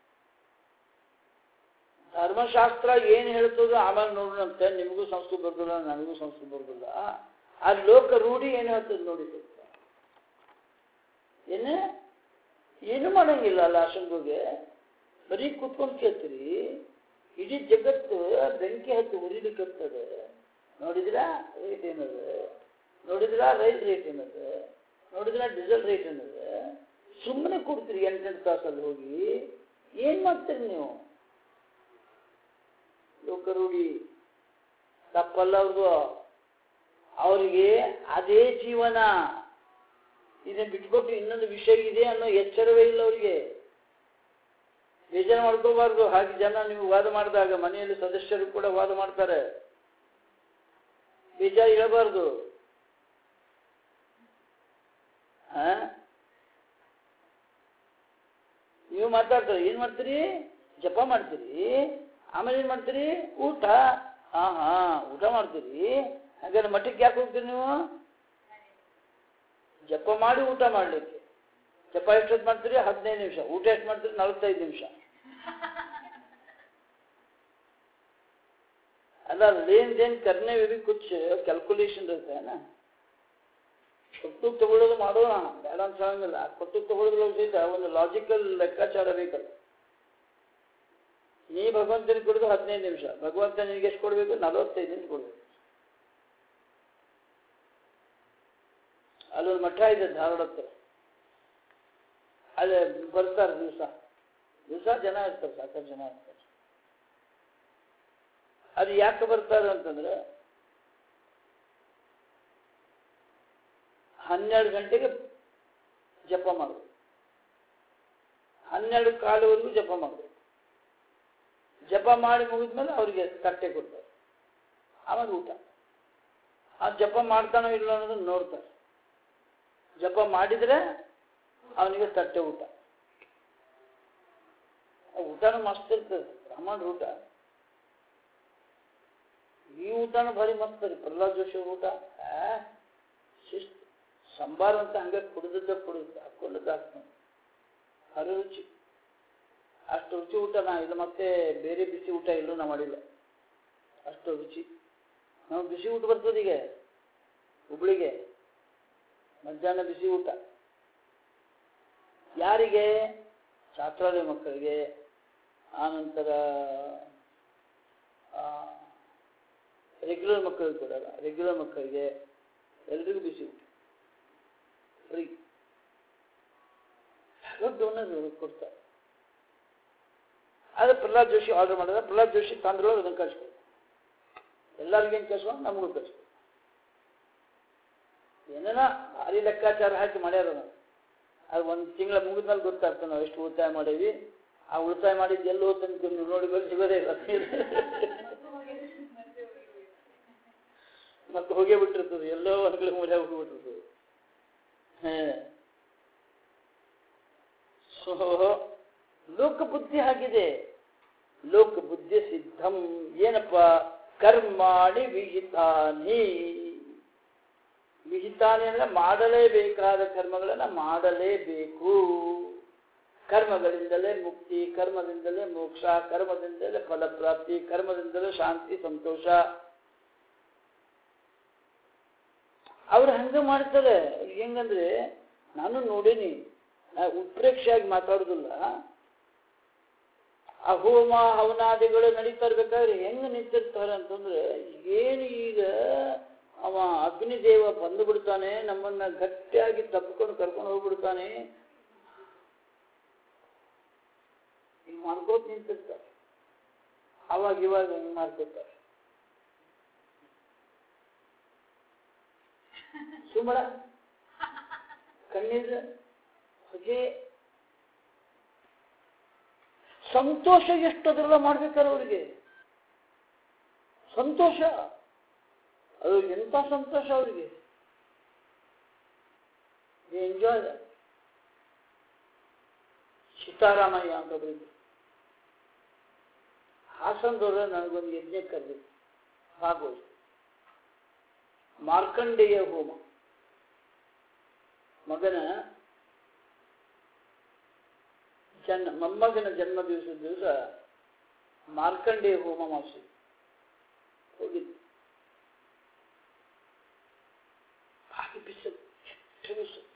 ಧರ್ಮಶಾಸ್ತ್ರ ಏನ್ ಹೇಳ್ತದೋ ಆಮೇಲೆ ನೋಡೋಣಂತೆ ನಿಮಗೂ ಸಂಸ್ಕೃತ ಬರೋದಿಲ್ಲ ನನಗೂ ಸಂಸ್ಕೃತ ಬರೋದಿಲ್ಲ ಆ ಲೋಕ ರೂಢಿ ಏನ್ ಹೇಳ್ತದೆ ನೋಡಿ ಸ್ವಲ್ಪ ಏನೇ ಏನು ಮಾಡಂಗಿಲ್ಲ ಅಲ್ಲ ಅಶಂಗೋಗೆ ಬರೀ ಕುತ್ಕೊಂಡು ಕೇಳ್ತೀರಿ ಇಡೀ ಜಗತ್ತು ಬೆಂಕಿ ಹತ್ತಿ ಉರಿಲಿಕ್ಕತ್ತದೆ ನೋಡಿದ್ರಾ ರೇಟ್ ಏನದ ನೋಡಿದ್ರಾ ರೈಲ್ ರೇಟ್ ಏನದ ನೋಡಿದ್ರಾ ಡೀಸೆಲ್ ರೇಟ್ ಏನದ ಸುಮ್ಮನೆ ಕೊಡ್ತೀರಿ ಎಂಟೆಂಟು ತಾಸಲ್ಲಿ ಹೋಗಿ ಏನ್ ಮಾಡ್ತೀರಿ ನೀವು ಲೋಕರೂಢಿ ತಪ್ಪಲ್ಲ ಅವ್ರದ್ದು ಅವರಿಗೆ ಅದೇ ಜೀವನ ಇದನ್ನ ಬಿಟ್ಕೊಟ್ಟು ಇನ್ನೊಂದು ವಿಷಯ ಇದೆ ಅನ್ನೋ ಎಚ್ಚರವೇ ಇಲ್ಲ ಅವರಿಗೆ ಬೇಜಾರು ಮಾಡ್ಕೋಬಾರ್ದು ಹಾಗೆ ಜನ ನೀವು ವಾದ ಮಾಡಿದಾಗ ಮನೆಯಲ್ಲಿ ಸದಸ್ಯರು ಕೂಡ ವಾದ ಮಾಡ್ತಾರೆ ಬೇಜಾರು ಇರಬಾರ್ದು ಆ? ನೀವು ಮಾತಾಡ್ತಾರೆ ಏನ್ ಮಾಡ್ತೀರಿ ಜಪ ಮಾಡ್ತೀರಿ ಆಮೇಲೆ ಏನ್ ಮಾಡ್ತೀರಿ ಊಟ ಹಾ ಹಾ ಊಟ ಮಾಡ್ತೀರಿ ಹಾಗಾದ್ರೆ ಮಠಕ್ಕೆ ಯಾಕೆ ಹೋಗ್ತೀರಿ ನೀವು ಜಪ ಮಾಡಿ ಊಟ ಮಾಡಲಿಕ್ಕೆ ಜಪ ಎಷ್ಟೊತ್ತು ಮಾಡ್ತೀರಿ ಹದಿನೈದು ನಿಮಿಷ ಊಟ ಎಷ್ಟು ಮಾಡ್ತೀರಿ ನಲವತ್ತೈದು ನಿಮಿಷ ಅಲ್ಲ ಲೇನ್ ದೇನ್ करने में भी कुछ कैलकुलेशन रहता है ना ಕೊಟ್ಟು ತಗೊಳ್ಳೋದು ಮಾಡೋಣ ಬೇಡ ಅಂತ ಹೇಳಂಗಿಲ್ಲ ಕೊಟ್ಟು ತಗೊಳ್ಳೋದ್ರೊಳಗೆ ಸಹಿತ ಒಂದು ಲಾಜಿಕಲ್ ಲೆಕ್ಕಾಚಾರ ಬೇಕಲ್ಲ ನೀ ಭಗವಂತನಿಗೆ ಕೊಡೋದು ಹದಿನೈದು ನಿಮಿಷ ಭಗವಂತ ನಿನಗೆ ಎಷ್ಟು ಕೊಡಬೇಕು ನಲವತ್ತೈದು ನಿಮಿಷ ಕೊಡಬೇಕು ಅಲ್ಲೊಂದು ಮಠ ಇದೆ ಧಾರವಾಡ ಹತ್ರ ಅಲ್ಲೇ ಬರ್ತಾರೆ ದಿವಸ ದಿವಸ ಜನ ಇರ್ತಾರೆ ಸಾಕಷ್ಟು ಜನ ಇರ್ತಾರೆ ಅದು ಯಾಕೆ ಬರ್ತಾರೆ ಅಂತಂದ್ರೆ ಹನ್ನೆರಡು ಗಂಟೆಗೆ ಜಪ ಮಾಡಬೇಕು ಹನ್ನೆರಡು ಕಾಲವರೆಗೂ ಜಪ ಮಾಡಬೇಕು ಜಪ ಮಾಡಿ ಮುಗಿದ್ಮೇಲೆ ಅವರಿಗೆ ತಟ್ಟೆ ಕೊಡ್ತಾರೆ ಆಮೇಲೆ ಊಟ ಆ ಜಪ ಮಾಡ್ತಾನೋ ಇಲ್ಲ ಅನ್ನೋದನ್ನ ನೋಡ್ತಾರೆ ಜಪ ಮಾಡಿದ್ರೆ ಅವನಿಗೆ ತಟ್ಟೆ ಊಟ ಆ ಊಟನೂ ಮಸ್ತ್ ಇರ್ತದೆ ಬ್ರಾಹ್ಮಣ ಊಟ ಈ ಊಟನೂ ಭಾರಿ ಮಸ್ತ್ ರೀ ಪ್ರಹ್ಲಾದ್ ಜೋಶಿ ಅವ್ರ ಊಟ ಆ, ಶಿಸ್ತು ಸಂಬಾರ ಅಂತ ಹಂಗೆ ಕುಡಿದದ್ದ ಕುಡಿದ ಹಾಕೊಂಡದ್ದು ಹಾಕ್ಕೊಂಡು ಹರಿ ರುಚಿ ಅಷ್ಟು ರುಚಿ ಊಟ ನಾ ಇದು ಮತ್ತೆ ಬೇರೆ ಬಿಸಿ ಊಟ ಎಲ್ಲೂ ನಾ ಮಾಡಿಲ್ಲ ಅಷ್ಟು ರುಚಿ ನಾವು ಬಿಸಿ ಊಟ ಬರ್ತದೆ ಈಗ ಹುಬ್ಳಿಗೆ ಮಧ್ಯಾಹ್ನ ಬಿಸಿ ಊಟ ಯಾರಿಗೆ ಛಾತ್ರಾಲಯ ಮಕ್ಕಳಿಗೆ ಆನಂತರ ರೆಗ್ಯುಲರ್ ಮಕ್ಕಳಿಗೆ ಕೊಡಲ್ಲ ರೆಗ್ಯುಲರ್ ಮಕ್ಕಳಿಗೆ ಎಲ್ರಿಗೂ ಬಿಸಿ ಊಟ ಫ್ರೀ ಡೋನರ್ ಕೊಡ್ತಾರೆ ಆದರೆ ಪ್ರಹ್ಲಾದ್ ಜೋಶಿ ಆರ್ಡರ್ ಮಾಡಿದ್ರೆ ಪ್ರಹ್ಲಾದ್ ಜೋಶಿ ತಂದ್ರೊಳಗೆ ಅದನ್ನು ಕಳಿಸ್ಕೊಡು ಎಲ್ಲರಿಗೂ ಏನು ಕಳಿಸ್ಕೊಂಡು ನಮಗೂ ಕಳಿಸ್ಕೊಡು ಏನೇನ ಭಾರಿ ಲೆಕ್ಕಾಚಾರ ಹಾಕಿ ಮಾಡ್ಯಾರ ನಾವು ಅದು ಒಂದು ತಿಂಗಳ ಮುಗಿದ್ಮೇಲೆ ಗೊತ್ತಾಗ್ತದೆ ನಾವು ಎಷ್ಟು ಉಳಿತಾಯ ಮಾಡೀವಿ ಆ ಉಳಿತಾಯ ಮಾಡಿದ್ದು ಎಲ್ಲೋ ತನಕ ನೀವು ನೋಡಿ ಬಂದು ಸಿಗೋದೇ ಇಲ್ಲ ಮತ್ತೆ ಹೋಗೇ ಬಿಟ್ಟಿರ್ತದೆ ಎಲ್ಲೋ ಒಂದು ಕಡೆ ಮೂಲೆ ಹೋಗಿಬಿಟ್ಟಿರ್ತದೆ ಸೊ ಲೋಕ ಬುದ್ಧಿ ಆಗಿದೆ ಲೋಕ ಬುದ್ಧಿ ಸಿದ್ಧಂ ಏನಪ್ಪ ಕರ್ಮಾಣಿ ವಿಹಿತಾನಿ ವಿಹಿತಾನಿ ಅಂದ್ರೆ ಮಾಡಲೇಬೇಕಾದ ಕರ್ಮಗಳನ್ನ ಮಾಡಲೇಬೇಕು ಕರ್ಮಗಳಿಂದಲೇ ಮುಕ್ತಿ ಕರ್ಮದಿಂದಲೇ ಮೋಕ್ಷ ಕರ್ಮದಿಂದಲೇ ಫಲಪ್ರಾಪ್ತಿ ಕರ್ಮದಿಂದಲೇ ಶಾಂತಿ ಸಂತೋಷ ಅವ್ರು ಹಂಗೆ ಮಾಡ್ತಾರೆ ಹೆಂಗಂದ್ರೆ ನಾನು ನೋಡೀನಿ ನಾ ಉತ್ಪ್ರೇಕ್ಷೆಯಾಗಿ ಮಾತಾಡೋದಿಲ್ಲ ಆ ಹೋಮ ಹವನಾದಿಗಳು ನಡೀತಾ ಇರ್ಬೇಕಾದ್ರೆ ಹೆಂಗ್ ನಿಂತಿರ್ತಾರೆ ಅಂತಂದ್ರೆ ಏನು ಈಗ ಅವ ಅಗ್ನಿದೇವ ಬಂದು ಬಿಡ್ತಾನೆ ನಮ್ಮನ್ನ ಗಟ್ಟಿಯಾಗಿ ತಪ್ಪಿಕೊಂಡು ಕರ್ಕೊಂಡು ಹೋಗ್ಬಿಡ್ತಾನೆ ಹಿಂಗ್ ಮಾಡ್ಕೋತ ನಿಂತಿರ್ತಾರೆ ಅವಾಗ ಇವಾಗ ಹಿಂಗ್ ಮಾಡ್ಕೋತಾರೆ ಸುಮ್ಮಳ ಕಣ್ಣೀರು ಹೊಗೆ ಸಂತೋಷ ಎಷ್ಟು ಅದೆಲ್ಲ ಮಾಡ್ಬೇಕಾರೆ ಅವರಿಗೆ ಸಂತೋಷ ಅದು ಎಂಥ ಸಂತೋಷ ಅವರಿಗೆ ಎಂಜಾಯ್ ಸೀತಾರಾಮಯ್ಯ ಅಂತ ಒಬ್ಬರಿದ್ರು ಹಾಸನದವ್ರೆ ನನಗೊಂದು ಯಜ್ಞ ಕರೆದಿತ್ತು ಭಾಗವಹಿಸಿ ಮಾರ್ಕಂಡೇಯ ಹೋಮ ಮಗನ ಜನ್ಮ ಮೊಮ್ಮಗನ ಜನ್ಮ ದಿವಸದ ದಿವಸ ಮಾರ್ಕಂಡೇಯ ಹೋಮ ಮಾಡಿಸಿ ಹೋಗಿದ್ದು ಭಾರಿ ಬಿಸಿಲು ಎಷ್ಟು ಬಿಸಿಲು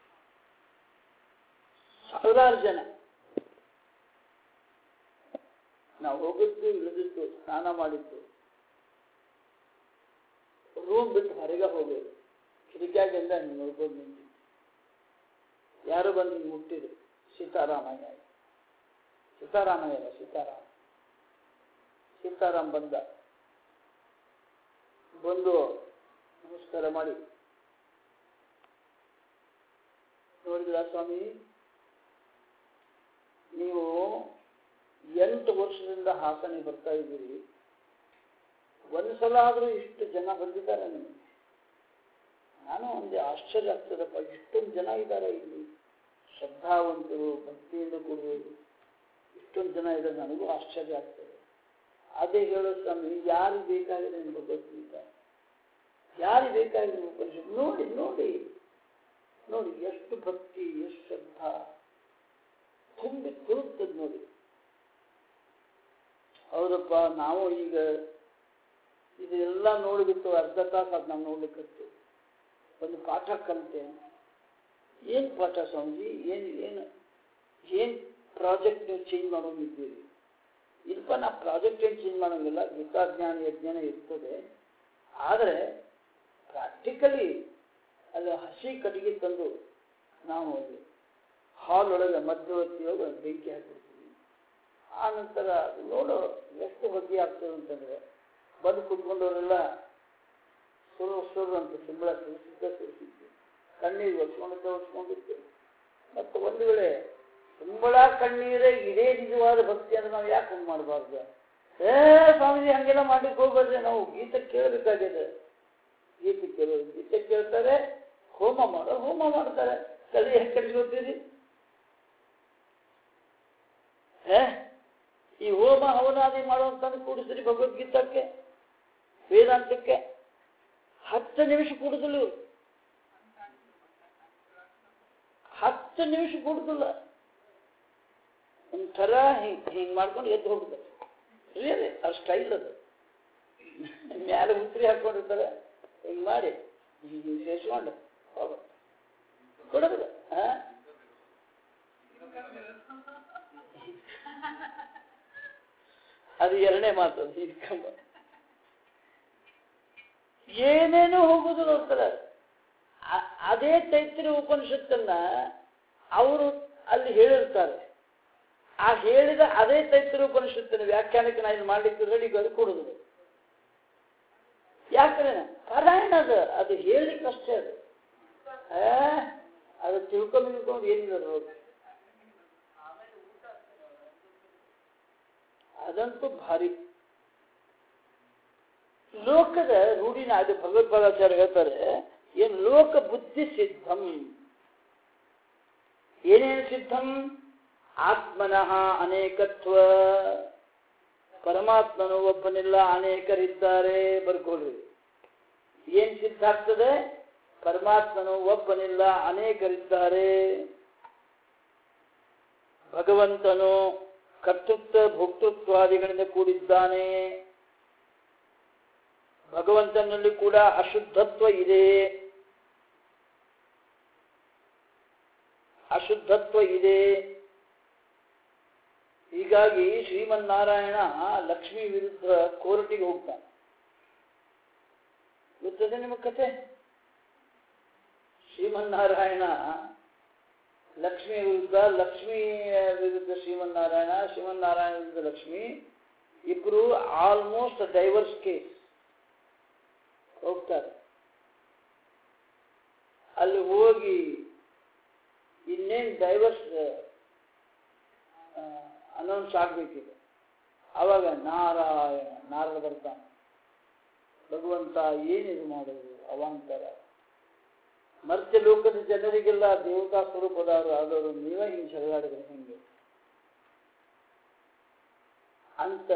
ಸಾವಿರಾರು ಜನ ನಾವು ಹೋಗಿದ್ದು ಇಳಿದಿದ್ದು ಸ್ನಾನ ಮಾಡಿದ್ದು ರೂಮ್ ಬಿಟ್ಟು ಹೊರಗೆ ಹೋಗೋದು ಕಿರಿಕಿಯಾಗಿಂದ ಹಿಂಗೆ ನೋಡ್ಕೊಂಡು ನಿಂತಿದ್ದು ಯಾರು ಬಂದು ಹಿಂಗೆ ಮುಟ್ಟಿದ್ರು ಸೀತಾರಾಮಯ್ಯ ಸೀತಾರಾಮಯ್ಯ ಅಲ್ಲ ಸೀತಾರಾಮ ಸೀತಾರಾಮ್ ಬಂದ ಬಂದು ನಮಸ್ಕಾರ ಮಾಡಿ ನೋಡಿದ್ರ ಸ್ವಾಮಿ ನೀವು ಎಂಟು ವರ್ಷದಿಂದ ಹಾಸನಿಗೆ ಬರ್ತಾ ಇದ್ದೀರಿ ಒಂದ್ಸಲ ಆದರೂ ಇಷ್ಟು ಜನ ಬಂದಿದ್ದಾರೆ ನಿಮಗೆ ನಾನು ಒಂದೇ ಆಶ್ಚರ್ಯ ಆಗ್ತದಪ್ಪ ಇಷ್ಟೊಂದು ಜನ ಇದ್ದಾರೆ ಇಲ್ಲಿ ಶ್ರದ್ಧಾವಂತರು ಭಕ್ತಿಯಿಂದ ಕೂಡುವುದು ಇಷ್ಟೊಂದು ಜನ ಇದ್ದಾರೆ ನನಗೂ ಆಶ್ಚರ್ಯ ಆಗ್ತದೆ ಅದೇ ಹೇಳೋ ಸ್ವಾಮಿ ಯಾರು ಬೇಕಾಗಿದೆ ನಿಮ್ಗೆ ಭಗವದ್ಗೀತ ಯಾರು ಬೇಕಾಗಿದೆ ಉಪನಿಷತ್ ನೋಡಿ ನೋಡಿ ನೋಡಿ ಎಷ್ಟು ಭಕ್ತಿ ಎಷ್ಟು ಶ್ರದ್ಧಾ ತುಂಬಿ ತುರುಕ್ತದೆ ನೋಡಿ ಹೌದಪ್ಪ ನಾವು ಈಗ ಇದೆಲ್ಲ ನೋಡಿಬಿಟ್ಟು ಅರ್ಧ ತಾಸು ಅದು ನಾವು ನೋಡ್ಲಿಕ್ಕೆ ಒಂದು ಪಾಠ ಕಲಿತೆ ಏನು ಪಾಠ ಸ್ವಾಮೀಜಿ ಏನು ಏನು ಏನು ಪ್ರಾಜೆಕ್ಟ್ ನೀವು ಚೇಂಜ್ ಮಾಡೋಗಿದ್ದೀರಿ ಇಲ್ಪ ನಾ ಪ್ರಾಜೆಕ್ಟ್ ಏನು ಚೇಂಜ್ ಮಾಡೋಂಗಿಲ್ಲ ಗೀತಾಜ್ಞಾನ ಯಜ್ಞಾನ ಇರ್ತದೆ ಆದರೆ ಪ್ರಾಕ್ಟಿಕಲಿ ಅಲ್ಲಿ ಹಸಿ ಕಟ್ಟಿಗೆ ತಂದು ನಾವು ಅಲ್ಲಿ ಹಾಲ್ ಒಳಗೆ ಮಧ್ಯವರ್ತಿಯೊಳಗೆ ಬೆಂಕಿ ಹಾಕಿರ್ತೀವಿ ಆ ನಂತರ ಅದು ನೋಡು ಎಷ್ಟು ಹೊಗೆ ಆಗ್ತದೆ ಅಂತಂದ್ರೆ ಬಂದು ಕುತ್ಕೊಂಡವರೆಲ್ಲ ಸುರು ಸುರು ಅಂತ ಸಿಂಬಳ ಸುರಿಸಿದ್ದ ಸುರಿಸಿದ್ದು ಕಣ್ಣೀರು ಒರ್ಸ್ಕೊಂಡಿದ್ದ ಒರ್ಸ್ಕೊಂಡಿದ್ದು ಮತ್ತು ಒಂದು ವೇಳೆ ಸಿಂಬಳ ಕಣ್ಣೀರೇ ಇದೇ ನಿಜವಾದ ಭಕ್ತಿ ಅಂದ್ರೆ ನಾವು ಯಾಕೆ ಹಂಗೆ ಮಾಡಬಾರ್ದು ಏ ಸ್ವಾಮೀಜಿ ಹಂಗೆಲ್ಲ ಮಾಡ್ಲಿಕ್ಕೆ ಹೋಗ್ಬಾರ್ದು ನಾವು ಗೀತೆ ಕೇಳಬೇಕಾಗಿದೆ ಗೀತೆ ಕೇಳೋದು ಗೀತೆ ಕೇಳ್ತಾರೆ ಹೋಮ ಮಾಡೋ ಹೋಮ ಮಾಡ್ತಾರೆ ತಲೆ ಯಾಕೆ ಕಟ್ಕೊತೀರಿ ಏ ಈ ಹೋಮ ಹವನಾದಿ ಮಾಡುವಂತಂದು ಕೂಡಿಸ್ರಿ ಭಗವದ್ಗೀತಕ್ಕೆ ವೇದಾಂತಕ್ಕೆ ಹತ್ತು ನಿಮಿಷ ಕೂಡುದಿಲ್ಲ ಇವ್ರು ಹತ್ತು ನಿಮಿಷ ಕೂಡುದಿಲ್ಲ ಒಂಥರ ಹಿಂಗ್ ಹಿಂಗ್ ಮಾಡ್ಕೊಂಡು ಎದ್ದು ಹೋಗ್ತಾರೆ ರಿಯಲಿ ಆ ಸ್ಟೈಲ್ ಅದು ಮ್ಯಾಲೆ ಉತ್ರಿ ಹಾಕೊಂಡಿರ್ತಾರೆ ಹಿಂಗ್ ಮಾಡಿ ಹಿಂಗ್ ಸೇರಿಸ್ಕೊಂಡು ಹೋಗ ಕೊಡೋದಿಲ್ಲ ಹಾ ಅದು ಎರಡನೇ ಮಾತು ಅದು ಹಿಡ್ಕೊಂಬ ಏನೇನೋ ಹೋಗುದು ನೋಡ್ತಾರೆ ಅ- ಅದೇ ತೈತ್ರಿ ಉಪನಿಷತ್ತನ್ನ ಅವರು ಅಲ್ಲಿ ಹೇಳಿರ್ತಾರೆ ಆ ಹೇಳಿದ ಅದೇ ತೈತ್ರಿ ಉಪನಿಷತ್ತಿನ ವ್ಯಾಖ್ಯಾನಕ್ಕೆ ನಾನು ಇದು ಮಾಡ್ಲಿಕ್ಕೆ ರೆಡಿ ಅದು ಕೊಡುದು ಯಾಕಂದ್ರೆ ಪಾರಾಯಣ ಅದು ಅದು ಹೇಳಲಿಕ್ಕೆ ಅಷ್ಟೇ ಅದು ಆ, ಅದು ತಿಳ್ಕೊಂಡು ತಿಳ್ಕೊಂಡು ಏನಿಲ್ಲ ನೋಡಿ ಅದಂತೂ ಭಾರಿ ಲೋಕದ ರೂಢಿನ ಅದು ಭಗವದ್ಪಾದಾಚಾರ್ಯ ಹೇಳ್ತಾರೆ ಏನು ಲೋಕ ಬುದ್ಧಿ ಸಿದ್ಧಂ ಏನೇನು ಸಿದ್ಧಂ ಆತ್ಮನಃ ಅನೇಕತ್ವ ಪರಮಾತ್ಮನು ಒಬ್ಬನಿಲ್ಲ ಅನೇಕರಿದ್ದಾರೆ ಬರ್ಕೊಳ್ಳಿ ಏನ್ ಸಿದ್ಧ ಆಗ್ತದೆ ಪರಮಾತ್ಮನು ಒಬ್ಬನಿಲ್ಲ ಅನೇಕರಿದ್ದಾರೆ ಭಗವಂತನು ಕರ್ತೃತ್ವ ಭೋಕ್ತೃತ್ವಾದಿಗಳಿಂದ ಕೂಡಿದ್ದಾನೆ ಭಗವಂತನಲ್ಲಿ ಕೂಡ ಅಶುದ್ಧತ್ವ ಇದೆ ಅಶುದ್ಧತ್ವ ಇದೆ ಹೀಗಾಗಿ ಶ್ರೀಮನ್ನಾರಾಯಣ ಲಕ್ಷ್ಮಿ ವಿರುದ್ಧ ಕೋರ್ಟಿಗೆ ಹೋಗ್ತಾನೆ ಗೊತ್ತದೆ ನಿಮ್ಮ ಕತೆ ಶ್ರೀಮನ್ನಾರಾಯಣ ಲಕ್ಷ್ಮಿ ವಿರುದ್ಧ ಲಕ್ಷ್ಮಿ ವಿರುದ್ಧ ಶ್ರೀಮನ್ನಾರಾಯಣ ಶ್ರೀಮನ್ನಾರಾಯಣ ವಿರುದ್ಧ ಲಕ್ಷ್ಮಿ ಇಬ್ರು ಆಲ್ಮೋಸ್ಟ್ ಡೈವರ್ಸ್ ಕೇಸ್ ಹೋಗ್ತಾರೆ ಅಲ್ಲಿ ಹೋಗಿ ಇನ್ನೇನು ಡೈವರ್ಸ್ ಅನೌನ್ಸ್ ಆಗ್ಬೇಕಿದೆ ಆವಾಗ ನಾರಾಯಣ ನಾರದ ಬರ್ತಾನೆ ಭಗವಂತ ಏನಿದು ಮಾಡೋದು ಅವಾಂತರ ಮರ್ತ್ಯ ಲೋಕದ ಜನರಿಗೆಲ್ಲ ದೇವತಾ ಸ್ವರೂಪದವರು ಆದವರು ನೀವೇ ಹಿಂಗೆ ಜಗಳಾಡಿದ್ರೆ ಹೆಂಗೆ ಅಂತ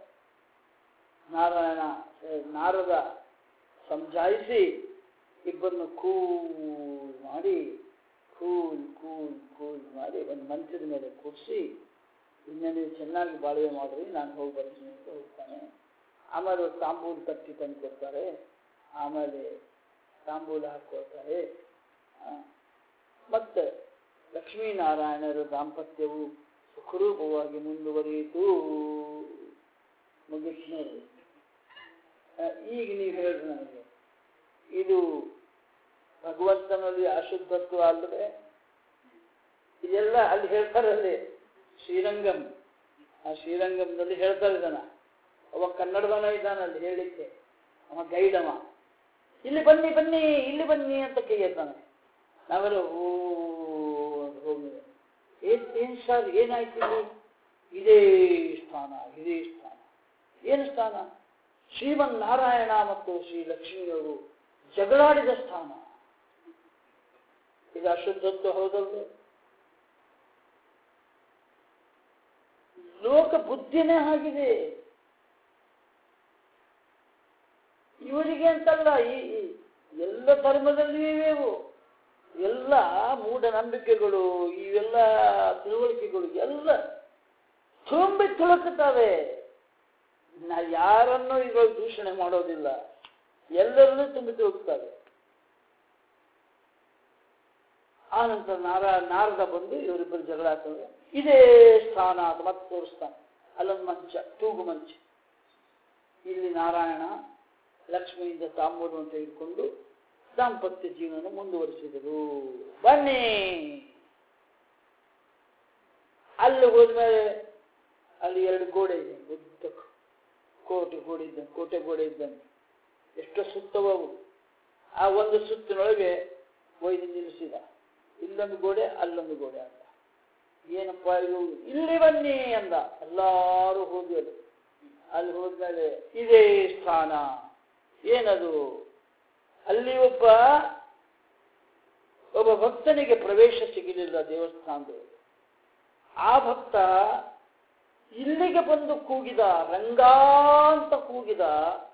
ನಾರಾಯಣ ಏ, ನಾರದ ಸಮಜಾಯಿಸಿ ಇಬ್ಬರನ್ನು ಕೂಲ್ ಮಾಡಿ ಕೂಲ್ ಕೂಲ್ ಕೂಲ್ ಮಾಡಿ ಒಂದು ಮಂಚದ ಮೇಲೆ ಕೂರಿಸಿ ಇನ್ನು ನೀವು ಚೆನ್ನಾಗಿ ಬಾಳ್ವೆ ಮಾಡ್ರಿ ನಾನು ಹೋಗಿ ಬರ್ತೀನಿ ಅಂತ ಹೋಗ್ತಾನೆ ಆಮೇಲೆ ಅವ್ರು ತಾಂಬೂಲ ತಟ್ಟಿ ತಂದು ಕೊಡ್ತಾರೆ ಆಮೇಲೆ ತಾಂಬೂಲ ಹಾಕ್ಕೊಳ್ತಾರೆ ಆ, ಮತ್ತೆ ಲಕ್ಷ್ಮೀನಾರಾಯಣರ ದಾಂಪತ್ಯವು ಸುಖರೂಪವಾಗಿ ಮುಂದುವರಿಯಿತು ಮುಗಿಸ್ನರು ಈಗ ನೀವು ಹೇಳ್ರಿ ನನಗೆ ಇದು ಭಗವಂತನಲ್ಲಿ ಅಶುದ್ಧತ್ವ ಅಲ್ಲದೆ ಇದೆಲ್ಲ ಅಲ್ಲಿ ಹೇಳ್ತಾರೆ ಅಲ್ಲಿ ಶ್ರೀರಂಗಂ ಆ ಶ್ರೀರಂಗಂನಲ್ಲಿ ಹೇಳ್ತಾರೆ ಇದನ್ನ ಅವ ಕನ್ನಡದವನ ಇದ್ದಾನೆ ಅಲ್ಲಿ ಹೇಳಿಕ್ಕೆ ಅವ ಗೈಡ್ ಅವ ಇಲ್ಲಿ ಬನ್ನಿ ಬನ್ನಿ ಇಲ್ಲಿ ಬನ್ನಿ ಅಂತ ಕೈ ಎತ್ತಾನೆ ನಾವೆಲ್ಲ ಓ ಅಂತ ಹೋಗಿ ಏನ್ ಏನ್ ಸರ್ ಏನಾಯ್ತು ಇಲ್ಲಿ ಇದೇ ಸ್ಥಾನ ಇದೇ ಸ್ಥಾನ ಏನು ಸ್ಥಾನ ಶ್ರೀಮನ್ ನಾರಾಯಣ ಮತ್ತು ಶ್ರೀ ಲಕ್ಷ್ಮಿಯವರು ಜಗಳಾಡಿದ ಸ್ಥಾನ ಇದು ಅಶುದ್ಧತ್ವ ಹೌದಲ್ವೇ ಲೋಕ ಬುದ್ಧಿನೇ ಆಗಿದೆ ಇವರಿಗೆ ಅಂತಲ್ಲ ಈ ಈ ಎಲ್ಲ ಧರ್ಮದಲ್ಲಿಯೂ ಇವು ಎಲ್ಲ ಮೂಢನಂಬಿಕೆಗಳು ಇವೆಲ್ಲ ತಿಳುವಳಿಕೆಗಳು ಎಲ್ಲ ತುಂಬಿ ತುಳುಕುತ್ತವೆ ನಾ ಯಾರನ್ನೂ ಇದ್ರೊಳಗೆ ದೂಷಣೆ ಮಾಡೋದಿಲ್ಲ ಎಲ್ಲರನ್ನೂ ತುಂಬಿ ತುಳುಕ್ತವೆ ಆ ನಂತರ ನಾರ ನಾರದ ಬಂದು ಇವರಿಬ್ಬರು ಜಗಳ ಆಗ್ತದೆ ಇದೇ ಸ್ಥಾನ ಅಂತ ಮತ್ತೆ ತೋರಿಸ್ತಾನೆ ಅಲ್ಲೊಂದು ಮಂಚ ತೂಗು ಮಂಚ ಇಲ್ಲಿ ನಾರಾಯಣ ಲಕ್ಷ್ಮಿಯಿಂದ ತಾಂಬೂಲವನ್ನು ತೆಗೆದುಕೊಂಡು ದಾಂಪತ್ಯ ಜೀವನ ಮುಂದುವರಿಸಿದರು ಬನ್ನಿ ಅಲ್ಲಿ ಹೋದ್ಮೇಲೆ ಅಲ್ಲಿ ಎರಡು ಗೋಡೆ ಇದೆ ಉದ್ದಕ್ಕೂ ಕೋಟೆ ಗೋಡೆ ಇದ್ದಂಗೆ ಕೋಟೆ ಗೋಡೆ ಇದ್ದಂಗೆ ಎಷ್ಟೋ ಸುತ್ತವವು ಆ ಒಂದು ಸುತ್ತಿನೊಳಗೆ ಒಯ್ದು ನಿಲ್ಲಿಸಿದ ಇಲ್ಲೊಂದು ಗೋಡೆ ಅಲ್ಲೊಂದು ಗೋಡೆ ಅಂದ ಏನಪ್ಪ ಇದು ಇಲ್ಲಿ ಬನ್ನಿ ಅಂದ ಎಲ್ಲಾರು ಹೋದ್ರು ಅಲ್ಲಿ ಹೋದ್ಮೇಲೆ ಇದೇ ಸ್ಥಾನ ಏನದು ಅಲ್ಲಿ ಒಬ್ಬ ಒಬ್ಬ ಭಕ್ತನಿಗೆ ಪ್ರವೇಶ ಸಿಗಲಿಲ್ಲ ದೇವಸ್ಥಾನದಲ್ಲಿ ಆ ಭಕ್ತ ಇಲ್ಲಿಗೆ ಬಂದು ಕೂಗಿದ ರಂಗಾ ಅಂತ ಕೂಗಿದ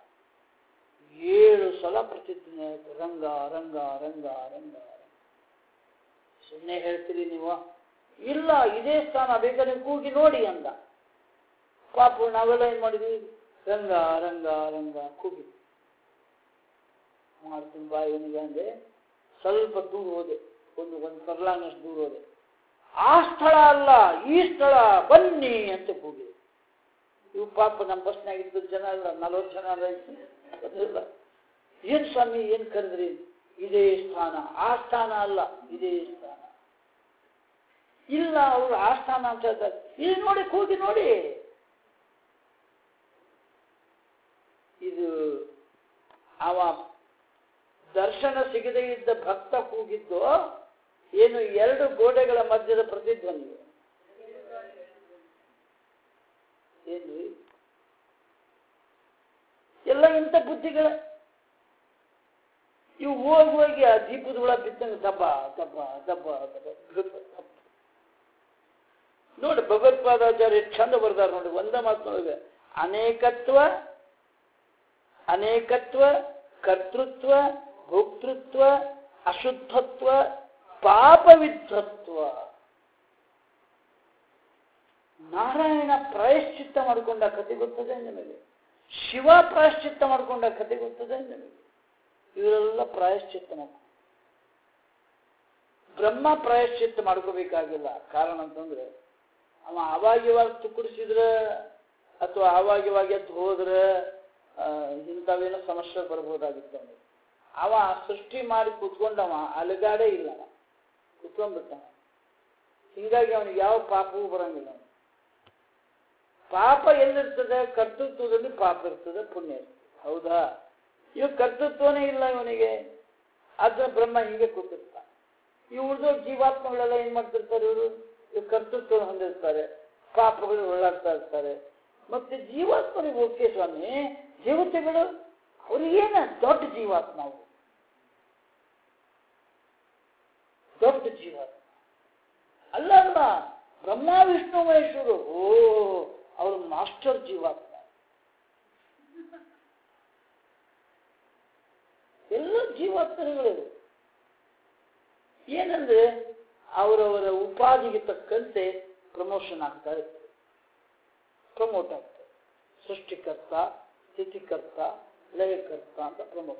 ಏಳು ಸಲ ಪ್ರತಿಜ್ಞೆ ಆಯ್ತು ರಂಗ ರಂಗ ರಂಗ ರಂಗ ಸುಮ್ಮನೆ ಹೇಳ್ತೀರಿ ನೀವು ಇಲ್ಲ ಇದೇ ಸ್ಥಾನ ಬೇಕಾದ್ರೆ ಕೂಗಿ ನೋಡಿ ಅಂದ ಪಾಪ ನಾವೆಲ್ಲ ಏನ್ ಮಾಡಿದ್ವಿ ರಂಗ ರಂಗ ರಂಗ ಕೂಗಿ ಮಾಡ್ತೀನಿ ಬಾ ಇವನಿಗೆ ಅಂದೆ ಸ್ವಲ್ಪ ದೂರ ಹೋದೆ ಒಂದು ಒಂದು ಪರ್ಲಾಂಗಷ್ಟು ದೂರ ಹೋದೆ ಆ ಸ್ಥಳ ಅಲ್ಲ ಈ ಸ್ಥಳ ಬನ್ನಿ ಅಂತ ಕೂಗಿ ಇವು ಪಾಪ ನಮ್ಮ ಬಸ್ನಾಗ ಇದ್ದ ಜನ ಇಲ್ಲ ನಲವತ್ತು ಜನ ಇಲ್ಲ ಏನ್ ಸ್ವಾಮಿ ಏನ್ ಕರೆದ್ರಿ ಇದೇ ಸ್ಥಾನ ಆ ಸ್ಥಾನ ಅಲ್ಲ ಇದೇ ಸ್ಥಾನ ಇಲ್ಲ ಅವರು ಆ ಸ್ಥಾನ ಅಂತ ಹೇಳ್ತಾರೆ ಇಲ್ಲಿ ನೋಡಿ ಕೂಗಿ ನೋಡಿ ಇದು ಅವ ದರ್ಶನ ಸಿಗದೇ ಇದ್ದ ಭಕ್ತ ಕೂಗಿದ್ದು ಏನು ಎರಡು ಗೋಡೆಗಳ ಮಧ್ಯದ ಪ್ರತಿಧ್ವನಿ ಏನ್ರಿ ಎಲ್ಲ ಇಂಥ ಬುದ್ಧಿಗಳ ಇವು ಹೋಗಿ ಹೋಗಿ ಆ ದೀಪದ ಒಳ ಬಿದ್ದಂಗೆ ದಬ್ಬ ದಬ್ಬ ದಬ್ಬ ದಬ್ಬ ದಬ್ಬ ದಬ್ಬ. ನೋಡಿ ಭಗವತ್ಪಾದಾಚಾರ್ಯ ಚಂದ ಬರ್ದಾರ ನೋಡಿ ಒಂದ ಮಾತನೊಳಗೆ ಅನೇಕತ್ವ ಅನೇಕತ್ವ ಕರ್ತೃತ್ವ ಭೋಕ್ತೃತ್ವ ಅಶುದ್ಧತ್ವ ಪಾಪವಿದ್ಧತ್ವ ನಾರಾಯಣ ಪ್ರಾಯಶ್ಚಿತ್ತ ಮಾಡಿಕೊಂಡ ಕತೆ ಗೊತ್ತದೆ ನಿಮಗೆ ಶಿವ ಪ್ರಾಯಶ್ಚಿತ್ತ ಮಾಡಿಕೊಂಡ ಕತೆ ಗೊತ್ತದೆ ನಿಮಗೆ ಇವರೆಲ್ಲ ಪ್ರಾಯಶ್ಚಿತ್ತ ಮಾಡ್ಕೊ ಬ್ರಹ್ಮ ಪ್ರಾಯಶ್ಚಿತ್ತ ಮಾಡ್ಕೋಬೇಕಾಗಿಲ್ಲ ಕಾರಣ ಅಂತಂದ್ರೆ ಅವ ಅವಾಗ ಇವಾಗ ತುಕ್ಕಡಿಸಿದ್ರೆ ಅಥವಾ ಆವಾಗ ಇವಾಗ ಎದ್ದು ಹೋದ್ರೆ ಆ, ಇಂಥವೇನೋ ಸಮಸ್ಯೆ ಬರ್ಬೋದಾಗಿತ್ತು ಅವನಿಗೆ ಅವ ಸೃಷ್ಟಿ ಮಾಡಿ ಕೂತ್ಕೊಂಡವ ಅಲಗಾಡೇ ಇಲ್ಲ ಅವ. ಕೂತ್ಕೊಂಡ್ಬಿಟ್ಟಾನ ಹಿಂಗಾಗಿ ಅವನಿಗೆ ಯಾವ ಪಾಪವೂ ಬರಂಗಿಲ್ಲ ಅವ್ನಿಗೆ. ಪಾಪ ಎಲ್ಲಿರ್ತದೆ ಕರ್ತೃತ್ವದಲ್ಲಿ ಪಾಪ ಇರ್ತದೆ ಪುಣ್ಯ ಇರ್ತದೆ ಹೌದಾ ಇವ್ ಕರ್ತೃತ್ವನೇ ಇಲ್ಲ ಇವನಿಗೆ ಆದ್ರೆ ಬ್ರಹ್ಮ ಹಿಂಗೆ ಕೂತಿರ್ತಾನೆ ಈ ಉಳಿದೋ ಜೀವಾತ್ಮಗಳೆಲ್ಲ ಏನ್ ಮಾಡ್ತಿರ್ತಾರೆ ಇವರು ಇವ್ ಕರ್ತೃತ್ವ ಹೊಂದಿರ್ತಾರೆ ಪಾಪಗಳು ಒಳ್ಳಾಡ್ತಾ ಇರ್ತಾರೆ ಮತ್ತೆ ಜೀವಾತ್ಮರಿಗೆ ಓಕೆ ಸ್ವಾಮಿ ದೇವತೆಗಳು ಅವ್ರಿಗೇನ ದೊಡ್ಡ ಜೀವಾತ್ಮ ಅವರು ದೊಡ್ಡ ಜೀವಾತ್ಮ ಅಲ್ಲ ಅಲ್ಲ ಬ್ರಹ್ಮ ವಿಷ್ಣು ಮಹೇಶ್ವರು ಓ ಅವರು ಮಾಸ್ಟರ್ ಜೀವಾತ್ಮ ಎಲ್ಲ ಜೀವಾತ್ಮಗಳು ಏನಂದ್ರೆ ಅವರವರ ಉಪಾಧಿಗೆ ತಕ್ಕಂತೆ ಪ್ರಮೋಷನ್ ಆಗ್ತಾ ಇರ್ತದೆ ಪ್ರಮೋಟ್ ಆಗ್ತದೆ ಸೃಷ್ಟಿಕರ್ತ ಸ್ಥಿತಿಕರ್ತ ಲಯಕರ್ತ ಅಂತ ಪ್ರಮೋಟ್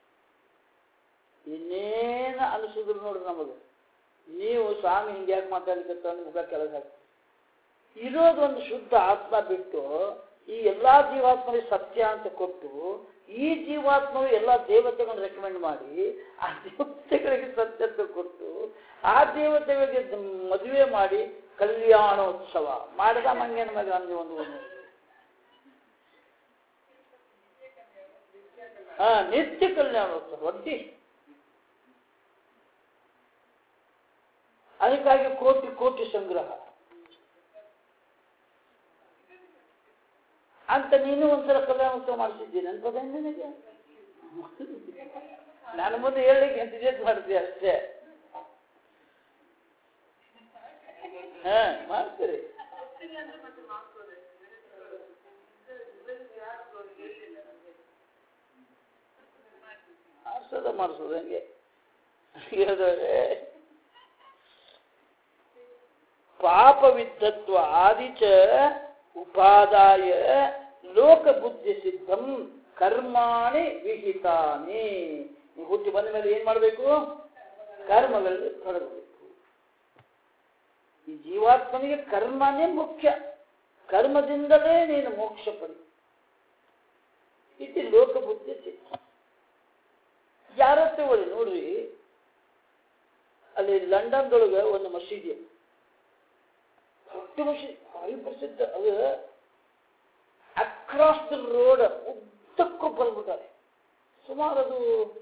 ಇನ್ನೇನು ಅನಿಸಿದ್ರು ನೋಡ್ರಿ ನಮಗೆ ನೀವು ಸ್ವಾಮಿ ಹಿಂಗೆ ಯಾಕೆ ಮಾತಾಡ್ಲಿಕ್ಕೆ ಮುಖ ಕೆಳಗೆ ಹಾಕ್ತೀವಿ ಇರೋದೊಂದು ಶುದ್ಧ ಆತ್ಮ ಬಿಟ್ಟು ಈ ಎಲ್ಲಾ ಜೀವಾತ್ಮರಿಗೆ ಸತ್ಯ ಅಂತ ಕೊಟ್ಟು ಈ ಜೀವಾತ್ಮರು ಎಲ್ಲ ದೇವತೆಗಳನ್ನು ರೆಕಮೆಂಡ್ ಮಾಡಿ ಆ ದೇವತೆಗಳಿಗೆ ಸತ್ಯತ್ವ ಕೊಟ್ಟು ಆ ದೇವತೆಗಳಿಗೆ ಮದುವೆ ಮಾಡಿ ಕಲ್ಯಾಣೋತ್ಸವ ಮಾಡಿದ ಮಂಗೇನ ಮಗ ಅಂದ್ರೆ ಒಂದು ಒಂದು ಹಾ ನಿತ್ಯ ಕಲ್ಯಾಣೋತ್ಸವ ಒಡ್ಡಿ ಅದಕ್ಕಾಗಿ ಕೋಟಿ ಕೋಟಿ ಸಂಗ್ರಹ ಅಂತ ನೀನು ಒಂದ್ಸಲ ಕಲ್ಯಾಣೋತ್ಸವ ಮಾಡಿಸಿದ್ದೀನಿ ಅನ್ಪದ ನನಗೆ ನಾನು ಮುಂದೆ ಹೇಳಲಿಕ್ಕೆ ಎಂತಜೇಟ್ ಮಾಡ್ತೀವಿ ಅಷ್ಟೇ ಹಾ ಮಾಡ್ತೀರಿ ಮಾಡಿಸೋದ ಮಾಡಿಸೋದು ಹಂಗೆ ಹೇಳಿದವ್ರೆ ಪಾಪವಿದ್ದತ್ವ ಆದಿಚ ಉಪಾದಾಯ ಲೋಕಬುದ್ಧಿ ಸಿದ್ಧಂ ಕರ್ಮಾಣಿ ವಿಹಿತಾನಿ ನೀವು ಹುಟ್ಟಿ ಬಂದ ಮೇಲೆ ಏನ್ ಮಾಡಬೇಕು ಕರ್ಮಗಳಲ್ಲಿ ತೊಡಗಬೇಕು ಈ ಜೀವಾತ್ಮನಿಗೆ ಕರ್ಮನೇ ಮುಖ್ಯ ಕರ್ಮದಿಂದಲೇ ನೀನು ಮೋಕ್ಷ ಪಡಿ ಇದು ಲೋಕಬುದ್ಧಿ ಸಿದ್ಧ ಯಾರ ತಗೊಳ್ಳಿ ನೋಡ್ರಿ ಅಲ್ಲಿ ಲಂಡನ್ದೊಳಗೆ ಒಂದು ಮಸೀದಿ ಇದೆ. ದೊಡ್ಡ ಮಸೀದಿ ಭಾರಿ ಪ್ರಸಿದ್ಧ ಅದು ಅಕ್ರಾಸ್ ದ ರೋಡ್ ಉದ್ದಕ್ಕೂ ಬಂದ್ಬಿಟ್ಟಾರೆ ಸುಮಾರು ಅದು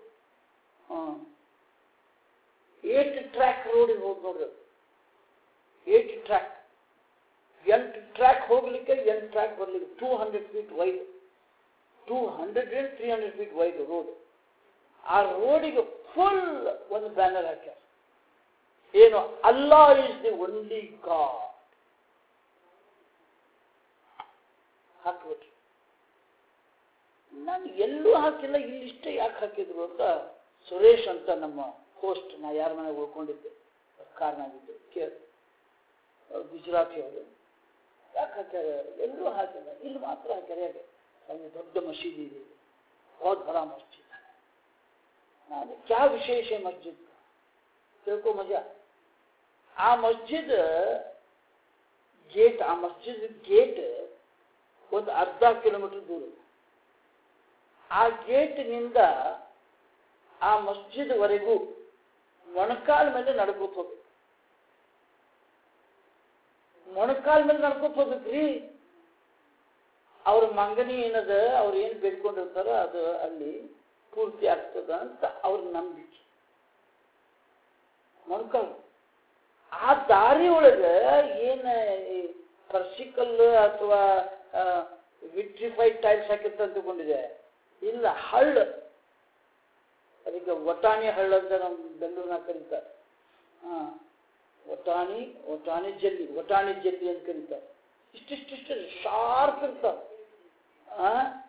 ಏಟ್ ಟ್ರ್ಯಾಕ್ ರೋಡ್ ಹೋಗಿ ನೋಡ್ರಿ ಅದು ಏಟ್ ಟ್ರ್ಯಾಕ್ ಎಂಟು ಟ್ರ್ಯಾಕ್ ಹೋಗ್ಲಿಕ್ಕೆ ಎಂಟು ಟ್ರ್ಯಾಕ್ ಬರ್ಲಿಕ್ಕೆ two hundred feet wide two hundred and three hundred feet wide road ಆ ರೋಡಿಗೆ ಫುಲ್ ಒಂದು ಬ್ಯಾನರ್ ಹಾಕ್ಯಾರ ಏನು Allah is the only God ಹಾಕ್ಬಿಟ್ರು ನಾನು ಎಲ್ಲೂ ಹಾಕಿಲ್ಲ ಇಲ್ಲಿಷ್ಟೇ ಯಾಕೆ ಹಾಕಿದ್ರು ಅಂತ ಸುರೇಶ್ ಅಂತ ನಮ್ಮ ಹೋಸ್ಟ್ ನಾ ಯಾರ ಮನೆಗೆ ಉಳ್ಕೊಂಡಿದ್ದೆ ಕಾರ್ನಾಗಿದ್ದೆ ಕೇಳಿ ಅವ್ರು ಗುಜರಾತಿ ಅವರು ಯಾಕೆ ಹಾಕ್ಯಾರ ಎಲ್ಲೂ ಹಾಕಿಲ್ಲ ಇಲ್ಲಿ ಮಾತ್ರ ಹಾಕ್ಯಾರ ಯಾಕೆ ಅಲ್ಲಿ ದೊಡ್ಡ ಮಸೀದಿ ಇದೆ बहुत बड़ा मस्जिद है ನಾನು ಕ್ಯಾ ವಿಶೇಷ ಮಸ್ಜಿದ್ ತಿಳ್ಕೊ ಮಜಾ ಆ ಮಸ್ಜಿದ್ ಗೇಟ್ ಆ ಮಸ್ಜಿದ್ ಗೇಟ್ ಒಂದು ಅರ್ಧ ಕಿಲೋಮೀಟರ್ ದೂರ ಇದೆ. ಆ ಗೇಟ್ನಿಂದ ಆ ಮಸ್ಜಿದ್ ವರೆಗೂ ಮೊಣಕಾಲ್ ಮೇಲೆ ನಡ್ಕೋತ ಹೋಗ್ಬೇಕು ಮೊಣಕಾಲ್ ಮೇಲೆ ನಡ್ಕೋತ ಹೋಗ್ಬೇಕ್ರಿ ಅವ್ರ ಮಂಗನಿ ಏನದ ಅವ್ರು ಏನು ಬೇಡ್ಕೊಂಡಿರ್ತಾರ ಅದು ಅಲ್ಲಿ ಪೂರ್ತಿ ಆಗ್ತದ ಅಂತ ಅವ್ರ ನಂಬಿಕೆ ಮೊಣಕಾಲ್ ಆ ದಾರಿ ಒಳಗೆ ಏನ ಪರ್ಸಿಕಲ್ ಅಥವಾ ವಿಟ್ರಿಫೈಡ್ ಟೈಲ್ಸ್ ಹಾಕಿರ್ತ ತಿಳ್ಕೊಂಡಿದೆ ಇಲ್ಲ ಹಳ್ಳ ಅದಕ್ಕೆ ಒಟಾಣಿ ಹಳ್ಳ ಅಂತ ನಮ್ಮ ಬೆಂಗಳೂರಿನಾಗ ಕರೀತಾರೆ ಹಾ ಒಟಾಣಿ ಒಟಾಣಿ ಜಲ್ಲಿ ಒಟಾಣಿ ಜಲ್ಲಿ ಅಂತ ಕರೀತಾರೆ ಇಷ್ಟಿಷ್ಟಿಷ್ಟು ಶಾರ್ಪ್ ಇರ್ತಾವ ಹಾ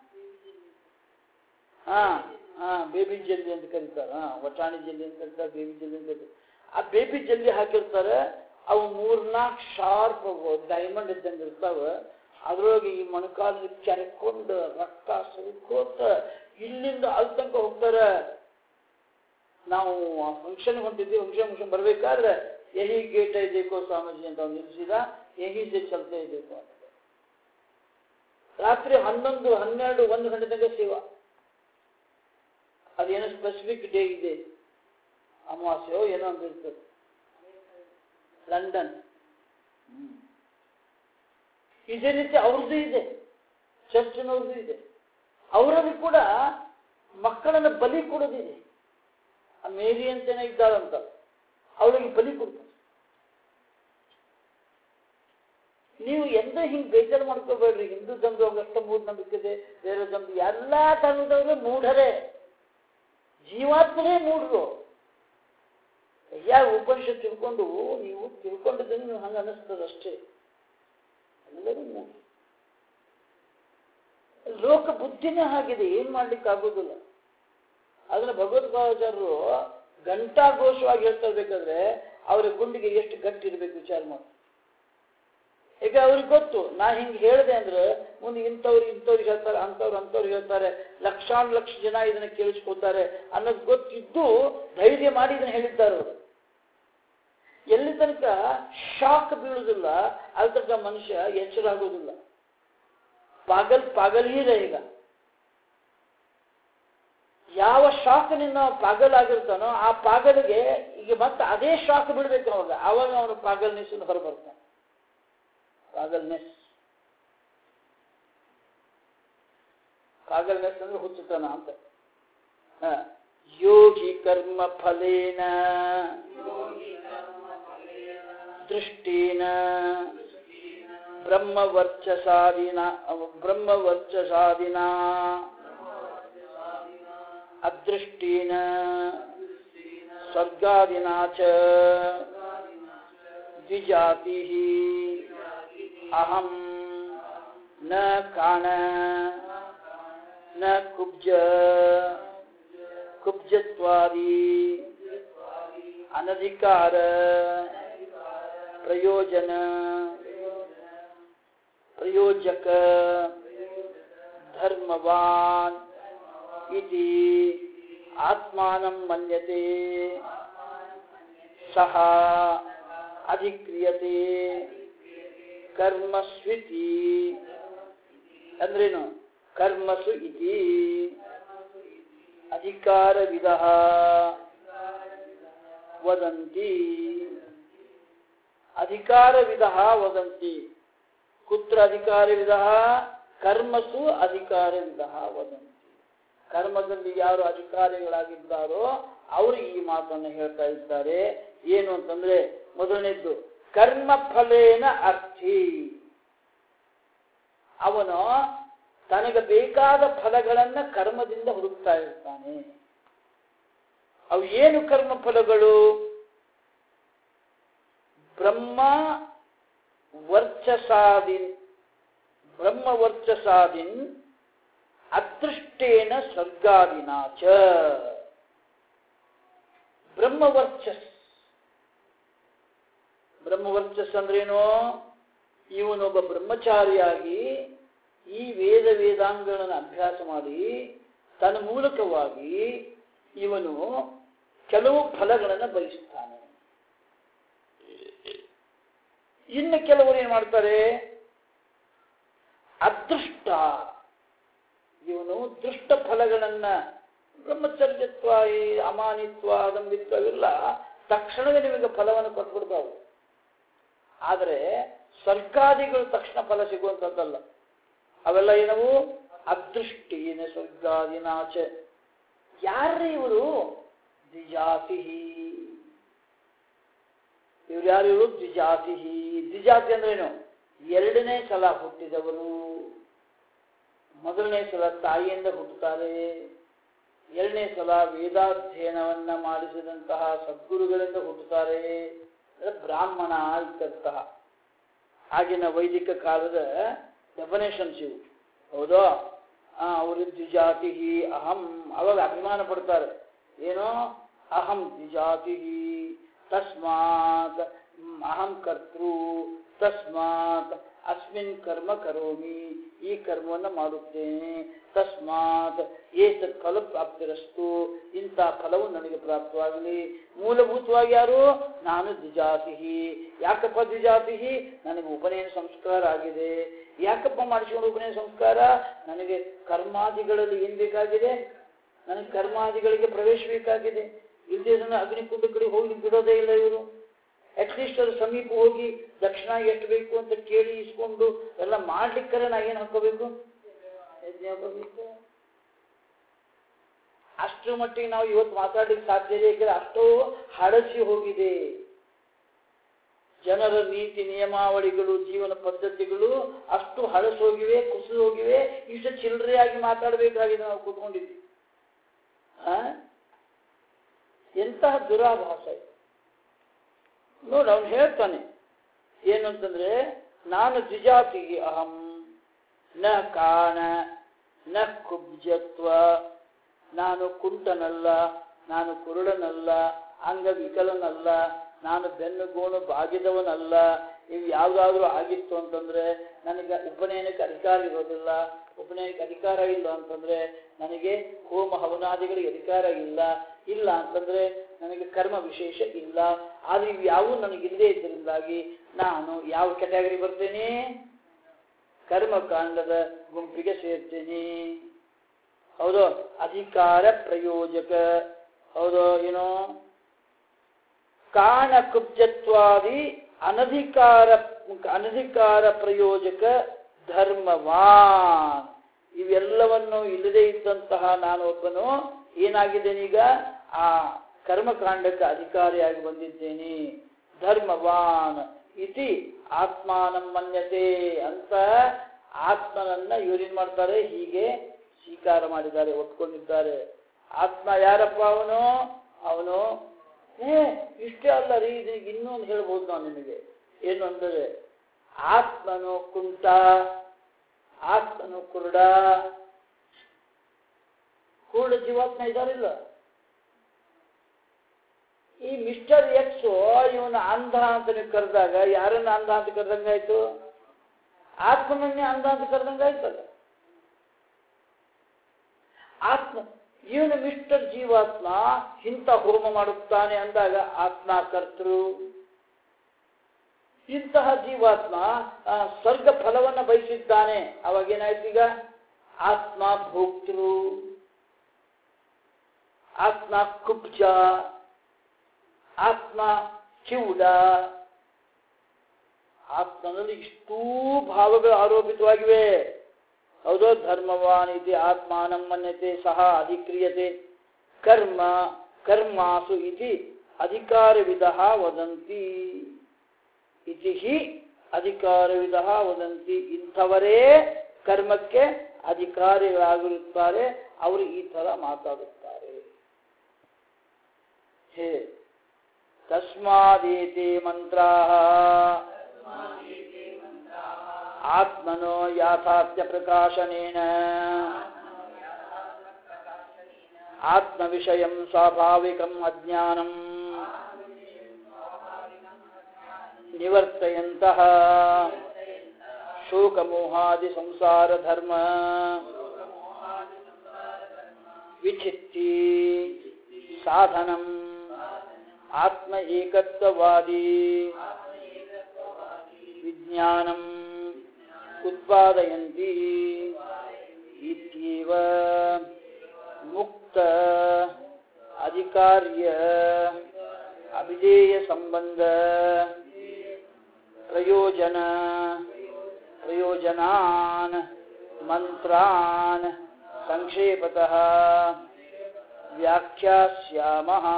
ಹಾ ಹಾ ಬೇಬಿ ಜಲ್ಲಿ ಅಂತ ಕರೀತಾರೆ ಹಾ ಒಟಾಣಿ ಜಲ್ಲಿ ಅಂತ ಕರೀತಾರೆ ಬೇಬಿ ಜಲ್ಲಿ ಅಂತ ಕರೀತಾರೆ ಆ ಬೇಬಿ ಜಲ್ಲಿ ಹಾಕಿರ್ತಾರೆ ಅವು ಮೂರ್ನಾಲ್ಕು ಶಾರ್ಪ್ ಡೈಮಂಡ್ ಇದ್ದಂಗೆ ಇರ್ತಾವ ಅದ್ರೊಳಗೆ ಈ ಮೊಣಕಾಲು ಕೆರೆಕೊಂಡು ರಕ್ತ ಸುರಿಕೋತ ಇಲ್ಲಿಂದ ಅಲ್ಲಿ ತನಕ ಹೋಗ್ತಾರೆ ನಾವು ಆ ಫಂಕ್ಷನ್ ಹೊಂಟಿದ್ವಿ ಫಂಕ್ಷನ್ ಫಂಕ್ಷನ್ ಬರ್ಬೇಕಾದ್ರೆ ಯಹಿ ಗೇಟ್ ಐದೇಕೋ ಸ್ವಾಮೀಜಿ ಅಂತ ಅವ್ನು ನಿಲ್ಲಿಸಿದ ಯಹಿ ಜೆ ಚಲ್ತಾ ಇದ್ದೇಕೋ ಅಂತ ರಾತ್ರಿ ಹನ್ನೊಂದು ಹನ್ನೆರಡು ಒಂದು ಗಂಟೆ ತನಕ ಸೇವಾ ಅದೇನೋ ಸ್ಪೆಸಿಫಿಕ್ ಡೇ ಇದೆ ಅಮಾವಾಸ್ಯೋ ಏನೋ ಅಂತ ಇರ್ತದೆ ಲಂಡನ್ ಇದೇ ರೀತಿ ಅವ್ರದ್ದು ಇದೆ ಚರ್ಚಿನವ್ರದ್ದು ಇದೆ ಅವರಲ್ಲಿ ಕೂಡ ಮಕ್ಕಳನ್ನ ಬಲಿ ಕೊಡೋದಿದೆ ಆ ಮೇರಿ ಅಂತೇನೆ ಇದ್ದಾಳಂತ ಅವಳಿಗೆ ಬಲಿ ಕೊಡ್ತಾರೆ ನೀವು ಎಂದ ಹಿಂಗ್ ಬೇಜಾರು ಮಾಡ್ಕೋಬೇಡ್ರಿ ಹಿಂದೂ ಧರ್ಮದವ್ರಿಗೆ ಅಷ್ಟ ಮೂಢನಂಬಿಕೆ ಇದೆ ಬೇರೆ ಧರ್ಮ ಎಲ್ಲಾ ಧರ್ಮದವರು ಮೂಢರೇ ಜೀವಾತ್ಮರೇ ಮೂಢರು ಯಾ ಉಪನಿಷತ್ ತಿಳ್ಕೊಂಡು ನೀವು ತಿಳ್ಕೊಂಡಿದ್ದನ್ನು ನೀವು ಹಂಗೆ ಅನ್ನಿಸ್ತದಷ್ಟೇ ಎಲ್ಲರೂ ಮೂಢ ಲೋಕ ಬುದ್ಧಿನೇ ಹಾಗಿದೆ ಏನ್ ಮಾಡ್ಲಿಕ್ಕೆ ಆಗೋದಿಲ್ಲ ಅದನ್ನ ಭಗವದ್ಭಾವಾಚಾರ್ಯರು ಘಂಟಾಘೋಷವಾಗಿ ಹೇಳ್ತಾ ಇರ್ಬೇಕಾದ್ರೆ ಅವರ ಗುಂಡಿಗೆ ಎಷ್ಟು ಗಟ್ಟಿ ಇರ್ಬೇಕು ವಿಚಾರ ಮಾಡಿ ಈಗ ಅವ್ರಿಗೆ ಗೊತ್ತು ನಾ ಹಿಂಗೆ ಹೇಳಿದೆ ಅಂದ್ರೆ ಮುಂದೆ ಇಂಥವ್ರು ಇಂಥವ್ರಿಗೆ ಹೇಳ್ತಾರೆ ಅಂಥವ್ರು ಅಂಥವ್ರು ಹೇಳ್ತಾರೆ ಲಕ್ಷಾನು ಲಕ್ಷ ಜನ ಇದನ್ನ ಕೇಳಿಸ್ಕೊತಾರೆ ಅನ್ನೋದು ಗೊತ್ತಿದ್ದು ಧೈರ್ಯ ಮಾಡಿ ಇದನ್ನ ಹೇಳಿದ್ದಾರೆ ಅವರು ಎಲ್ಲಿ ತನಕ ಶಾಕ್ ಬೀಳುವುದಿಲ್ಲ ಅಲ್ಲಿ ತನಕ ಮನುಷ್ಯ ಎಚ್ಚರ ಆಗೋದಿಲ್ಲ ಪಾಗಲ್ ಪಾಗಲ್ ಹೀ ಈಗ ಯಾವ ಶಾಕ್ನಿಂದ ಪಾಗಲ್ ಆಗಿರ್ತಾನೋ ಆ ಪಾಗಲ್ಗೆ ಈಗ ಮತ್ತೆ ಅದೇ ಶಾಕ್ ಬಿಡ್ಬೇಕು ಅವಾಗ ಆವಾಗ ಅವನು ಪಾಗಲ್ನೆಸ್ ಹೊರ ಬರ್ತಾನೆ ಪಾಗಲ್ನೆಸ್ ಪಾಗಲ್ನೆಸ್ ಅಂದ್ರೆ ಹುಚ್ಚುತನ ಅಂತ ಹ. ಯೋಗಿ ಕರ್ಮ ಫಲೇನ ದೃಷ್ಟೇನ ಬ್ರಹ್ಮವರ್ಚಸಾದಿನ ಬ್ರಹ್ಮವರ್ಚಸಾದಿನ ಅದೃಷ್ಟೇನ ಸ್ವರ್ಗಾದಿನ ಚ ದ್ವಿಜಾತಿ ಅಹಂ ನ ಕಾಣ ನ ಕುಬ್ಜ ಕುಬ್ಜತ್ವಾದಿ ಅನಧಿಕಾರ ಪ್ರಯೋಜನ ಪ್ರಯೋಜಕ ಧರ್ಮವಾನ್ ಇತಿ ಆತ್ಮಾನಂ ಮನ್ಯತೆ ಸಹ ಅಧಿಕ್ರಿಯತೆ ಕರ್ಮಸ್ವಿತಿ ಅಂದ್ರೇನು ಕರ್ಮಸು ಇತಿ ಅಧಿಕಾರವಿದ ವದಂತಿ ಅಧಿಕಾರವಿದ ವದಂತಿ ಕುತ್ರ ಅಧಿಕಾರವಿದ ಕರ್ಮಸು ಅಧಿಕಾರವಿದ ವದಂತಿ ಕರ್ಮದಲ್ಲಿ ಯಾರು ಅಧಿಕಾರಿಗಳಾಗಿದ್ದಾರೋ ಅವರು ಈ ಮಾತನ್ನು ಹೇಳ್ತಾ ಇದ್ದಾರೆ ಏನು ಅಂತಂದ್ರೆ ಮೊದಲನೇದ್ದು ಕರ್ಮ ಫಲೇನ ಅರ್ಥಿ ಅವನು ತನಗೆ ಬೇಕಾದ ಫಲಗಳನ್ನ ಕರ್ಮದಿಂದ ಹುಡುಕ್ತಾ ಇರ್ತಾನೆ ಅವು ಏನು ಕರ್ಮ ಫಲಗಳು ಬ್ರಹ್ಮ ವರ್ಚಸಾದಿನ್ ಬ್ರಹ್ಮ ವರ್ಚಸಾದಿನ್ ಅದೃಷ್ಟೇನ ಸ್ವರ್ಗಾದಿನಾಚ ಬ್ರಹ್ಮವರ್ಚಸ್ ಬ್ರಹ್ಮವರ್ಚಸ್ ಅಂದ್ರೇನು ಇವನೊಬ್ಬ ಬ್ರಹ್ಮಚಾರಿಯಾಗಿ ಈ ವೇದ ವೇದಾಂಗಗಳನ್ನು ಅಭ್ಯಾಸ ಮಾಡಿ ತನ್ನ ಮೂಲಕವಾಗಿ ಇವನು ಕೆಲವು ಫಲಗಳನ್ನು ಬಯಸುತ್ತಾನೆ ಇನ್ನು ಕೆಲವರು ಏನ್ ಮಾಡ್ತಾರೆ ಅದೃಷ್ಟ ಇವನು ದೃಷ್ಟ ಫಲಗಳನ್ನ ಬ್ರಹ್ಮಚರ್ಯತ್ವ ಈ ಅಮಾನಿತ್ವ ಅದಂಬಿತ್ವ ಇವೆಲ್ಲ ತಕ್ಷಣವೇ ನಿಮಗೆ ಫಲವನ್ನು ಕೊಟ್ಬಿಡ್ತಾವು ಆದರೆ ಸ್ವರ್ಗಾದಿಗಳು ತಕ್ಷಣ ಫಲ ಸಿಗುವಂಥದ್ದಲ್ಲ ಅವೆಲ್ಲ ಏನವು ಅದೃಷ್ಟೀನ ಸ್ವರ್ಗಾದಿನಾಚ ಯಾರ್ರೀ ಇವರು ದ್ವಿಜಾತಿ ಇವ್ರು ಯಾರು ಇವರು ದ್ವಿಜಾತಿ ದ್ವಿಜಾತಿ ಅಂದ್ರೆ ಏನು ಎರಡನೇ ಸಲ ಹುಟ್ಟಿದವರು ಮೊದಲನೇ ಸಲ ತಾಯಿಯಿಂದ ಹುಟ್ಟುತ್ತಾರೆ ಎರಡನೇ ಸಲ ವೇದಾಧ್ಯಯನವನ್ನ ಮಾಡಿಸಿದಂತಹ ಸದ್ಗುರುಗಳಿಂದ ಹುಟ್ಟುತ್ತಾರೆ ಅಂದ್ರೆ ಬ್ರಾಹ್ಮಣ ಇದ್ದಂತಹ ಆಗಿನ ವೈದಿಕ ಕಾಲದ ಡೆಫಿನೇಷನ್ಸ್ ಇವು ಹೌದಾ ಅವರು ದ್ವಿಜಾತಿ ಅಹಂ ಅವಾಗ ಅಭಿಮಾನ ಪಡ್ತಾರೆ ಏನೋ ಅಹಂ ದ್ವಿಜಾತಿ ತಸ್ಮಾತ್ ಹ್ಮ್, ಅಹಂ ಕರ್ತೃ ತಸ್ಮಾತ್ ಅಸ್ಮಿನ್ ಕರ್ಮ ಕರೋಮಿ ಈ ಕರ್ಮವನ್ನು ಮಾಡುತ್ತೇನೆ ತಸ್ಮಾತ್ ಏತತ್ ಫಲ ಪ್ರಾಪ್ತಿರಸ್ತು ಇಂಥ ಫಲವು ನನಗೆ ಪ್ರಾಪ್ತವಾಗಲಿ ಮೂಲಭೂತವಾಗಿ ಯಾರು ನಾನು ದ್ವಿಜಾತಿ ಯಾಕಪ್ಪ ದ್ವಿಜಾತಿ ನನಗೆ ಉಪನಯನ ಸಂಸ್ಕಾರ ಆಗಿದೆ ಯಾಕಪ್ಪ ಮಾಡಿಸಿಕೊಂಡು ಉಪನಯನ ಸಂಸ್ಕಾರ ನನಗೆ ಕರ್ಮಾದಿಗಳಲ್ಲಿ ಏನ್ ಬೇಕಾಗಿದೆ ನನಗೆ ಕರ್ಮಾದಿಗಳಿಗೆ ಪ್ರವೇಶ ಬೇಕಾಗಿದೆ ಇಲ್ಲದೆ ಇದನ್ನು ಅಗ್ನಿಕುಂಡ ಕಡೆ ಹೋಗಿ ಬಿಡೋದೇ ಇಲ್ಲ ಇವರು ಅಟ್ಲೀಸ್ಟ್ ಅದು ಸಮೀಪ ಹೋಗಿ ದಕ್ಷಿಣ ಎಷ್ಟು ಬೇಕು ಅಂತ ಕೇಳಿ ಇಸ್ಕೊಂಡು ಎಲ್ಲ ಮಾಡ್ಲಿಕ್ಕರೆ ನಾ ಏನು ಹಾಕೋಬೇಕು ಯಜ್ಞ ಹಾಕೋಬೇಕು ಅಷ್ಟರ ಮಟ್ಟಿಗೆ ನಾವು ಇವತ್ತು ಮಾತಾಡ್ಲಿಕ್ಕೆ ಸಾಧ್ಯ ಇದೆ ಯಾಕಂದ್ರೆ ಅಷ್ಟೋ ಹಳಸಿ ಹೋಗಿದೆ ಜನರ ನೀತಿ ನಿಯಮಾವಳಿಗಳು ಜೀವನ ಪದ್ಧತಿಗಳು ಅಷ್ಟು ಹಳಸಿ ಹೋಗಿವೆ ಕುಸಿದು ಹೋಗಿವೆ ಇಷ್ಟು ಚಿಲ್ಲರೆಯಾಗಿ ಮಾತಾಡಬೇಕಾಗಿದೆ ನಾವು ಕೂತ್ಕೊಂಡಿದ್ವಿ ಆ? ಎಂತಹ ದುರಾಭಾಸ ಇದು ನೋಡಿ ಅವನು ಹೇಳ್ತಾನೆ ಏನು ಅಂತಂದ್ರೆ ನಾನು ದ್ವಿಜಾತಿಗೆ ಅಹಂ ನ ಕಾಣ ನ ಕುಬ್ಜತ್ವ ನಾನು ಕುಂಟನಲ್ಲ ನಾನು ಕುರುಡನಲ್ಲ ಅಂಗವಿಕಲನಲ್ಲ ನಾನು ಬೆನ್ನುಗೋಣು ಬಾಗಿದವನಲ್ಲ ಇವು ಯಾವುದಾದ್ರೂ ಆಗಿತ್ತು ಅಂತಂದ್ರೆ ನನಗೆ ಉಪನಯನಕ್ಕೆ ಅಧಿಕಾರ ಇರೋದಿಲ್ಲ ಉಪನಯನಕ್ಕೆ ಅಧಿಕಾರ ಇಲ್ಲ ಅಂತಂದ್ರೆ ನನಗೆ ಹೋಮ ಹವನಾದಿಗಳಿಗೆ ಅಧಿಕಾರ ಇಲ್ಲ ಇಲ್ಲ ಅಂತಂದ್ರೆ ನನಗೆ ಕರ್ಮ ವಿಶೇಷ ಇಲ್ಲ ಆದ್ರೆ ಇವು ಯಾವೂ ನನಗಿಲ್ಲದೆ ಇದ್ದರಿಂದಾಗಿ ನಾನು ಯಾವ ಕೆಟಗರಿ ಬರ್ತೇನೆ ಕರ್ಮಕಾಂಡದ ಗುಂಪಿಗೆ ಸೇರ್ತೇನೆ ಹೌದು ಅಧಿಕಾರ ಪ್ರಯೋಜಕ ಹೌದು ಏನೋ ಕಾಣ ಕುಬ್ಜತ್ವಾದಿ ಅನಧಿಕಾರ ಅನಧಿಕಾರ ಪ್ರಯೋಜಕ ಧರ್ಮವಾನ್ ಇವೆಲ್ಲವನ್ನು ಇಲ್ಲದೆ ಇದ್ದಂತಹ ನಾನು ಒಬ್ಬನು ಏನಾಗಿದ್ದೇನೀಗ ಆ ಕರ್ಮಕಾಂಡಕ್ಕೆ ಅಧಿಕಾರಿಯಾಗಿ ಬಂದಿದ್ದೇನೆ ಧರ್ಮವಾನ್ ಇತಿ ಆತ್ಮಾನಂ ಮನ್ಯತೆ ಅಂತ ಆತ್ಮನನ್ನ ಇವರೇನ್ ಮಾಡ್ತಾರೆ ಹೀಗೆ ಸ್ವೀಕಾರ ಮಾಡಿದ್ದಾರೆ ಒಪ್ಕೊಂಡಿದ್ದಾರೆ ಆತ್ಮ ಯಾರಪ್ಪ ಅವನು ಅವನು ಏ ಇಷ್ಟೇ ಅಲ್ಲ ರೀ ಇದೀಗ ಇನ್ನೊಂದು ಹೇಳ್ಬೋದು ನಾನು ನಿಮಗೆ ಏನು ಅಂದರೆ ಆತ್ಮನು ಕುಂಟ ಆತ್ಮನು ಕುರುಡ ಕುರುಡ ಜೀವಾತ್ಮ ಇದಾರಿಲ್ಲ ಈ ಮಿಸ್ಟರ್ ಎಕ್ಸ್ ಇವನ ಅಂಧ ಅಂತ ನೀವು ಕರೆದಾಗ ಯಾರನ್ನ ಅಂಧ ಅಂತ ಕರೆದಂಗಾಯ್ತು ಆತ್ಮನನ್ನೇ ಅಂಧ ಅಂತ ಕರೆದಂಗಾಯ್ತಲ್ಲ ಆತ್ಮ ಇವನು ಮಿಸ್ಟರ್ ಜೀವಾತ್ಮ ಇಂಥ ಹೋಮ ಮಾಡುತ್ತಾನೆ ಅಂದಾಗ ಆತ್ಮ ಕರ್ತೃ ಇಂತಹ ಜೀವಾತ್ಮ ಆ, ಸ್ವರ್ಗ ಫಲವನ್ನು ಬಯಸಿದ್ದಾನೆ ಅವಾಗ ಏನಾಯ್ತು ಈಗ ಆತ್ಮ ಭೋಕ್ತೃ ಆತ್ಮ ಕುಬ್ಜ ಆತ್ಮ ಕಿವುಡ ಆತ್ಮನಲ್ಲಿ ಇಷ್ಟೂ ಭಾವಗಳು ಆರೋಪಿತವಾಗಿವೆ ಹೌದೋ ಧರ್ಮವಾನ್ ಇತಿ ಆತ್ಮಾನಂ ಮನ್ಯತೆ ಸಹ ಅಧಿಕ್ರಿಯತೆ ಕರ್ಮ ಕರ್ಮಾಸು ಇತಿ ಅಧಿಕಾರವಿದ ವದಂತಿ ಇತಿ ಹಿ ಅಧಿಕಾರವಿದ ವದಂತಿ ಇಂಥವರೇ ಕರ್ಮಕ್ಕೆ ಅಧಿಕಾರಿಗಳಾಗಿರುತ್ತಾರೆ ಅವರು ಈ ತರ ಮಾತಾಡುತ್ತಾರೆ ಹೇ ತಸ್ಮಾದೇತೆ ಮಂತ್ರಾ ಆತ್ಮನೋ ಯಾಥಾತ್ಯ ಪ್ರಕಾಶನೇನ ಆತ್ಮವಿಷಯಂ ಸ್ವಾಭಾವಿಕಂ ಅಜ್ಞಾನಂ ನಿವರ್ತಯಂತಹ ಶೋಕಮೋಹಾದಿ ಸಂಸಾರ ಧರ್ಮ ವಿಚಿತ್ತಿ ಸಾಧನಂ ಆತ್ಮ ಏಕತ್ವವಾದಿ ವಿಜ್ಞಾನಂ ಉತ್ಪಾದಯಂತಿ ಇತ್ಯೇವ ಮುಕ್ತ ಅಧಿಕಾರ್ಯ ಅಭಿಧೇಯ ಸಂಬಂಧ ಪ್ರಯೋಜನ ಪ್ರಯೋಜನಾನ್ ಮಂತ್ರಾನ್ ಸಂಕ್ಷೇಪತಃ ವ್ಯಾಖ್ಯಾಸ್ಯಾಮಃ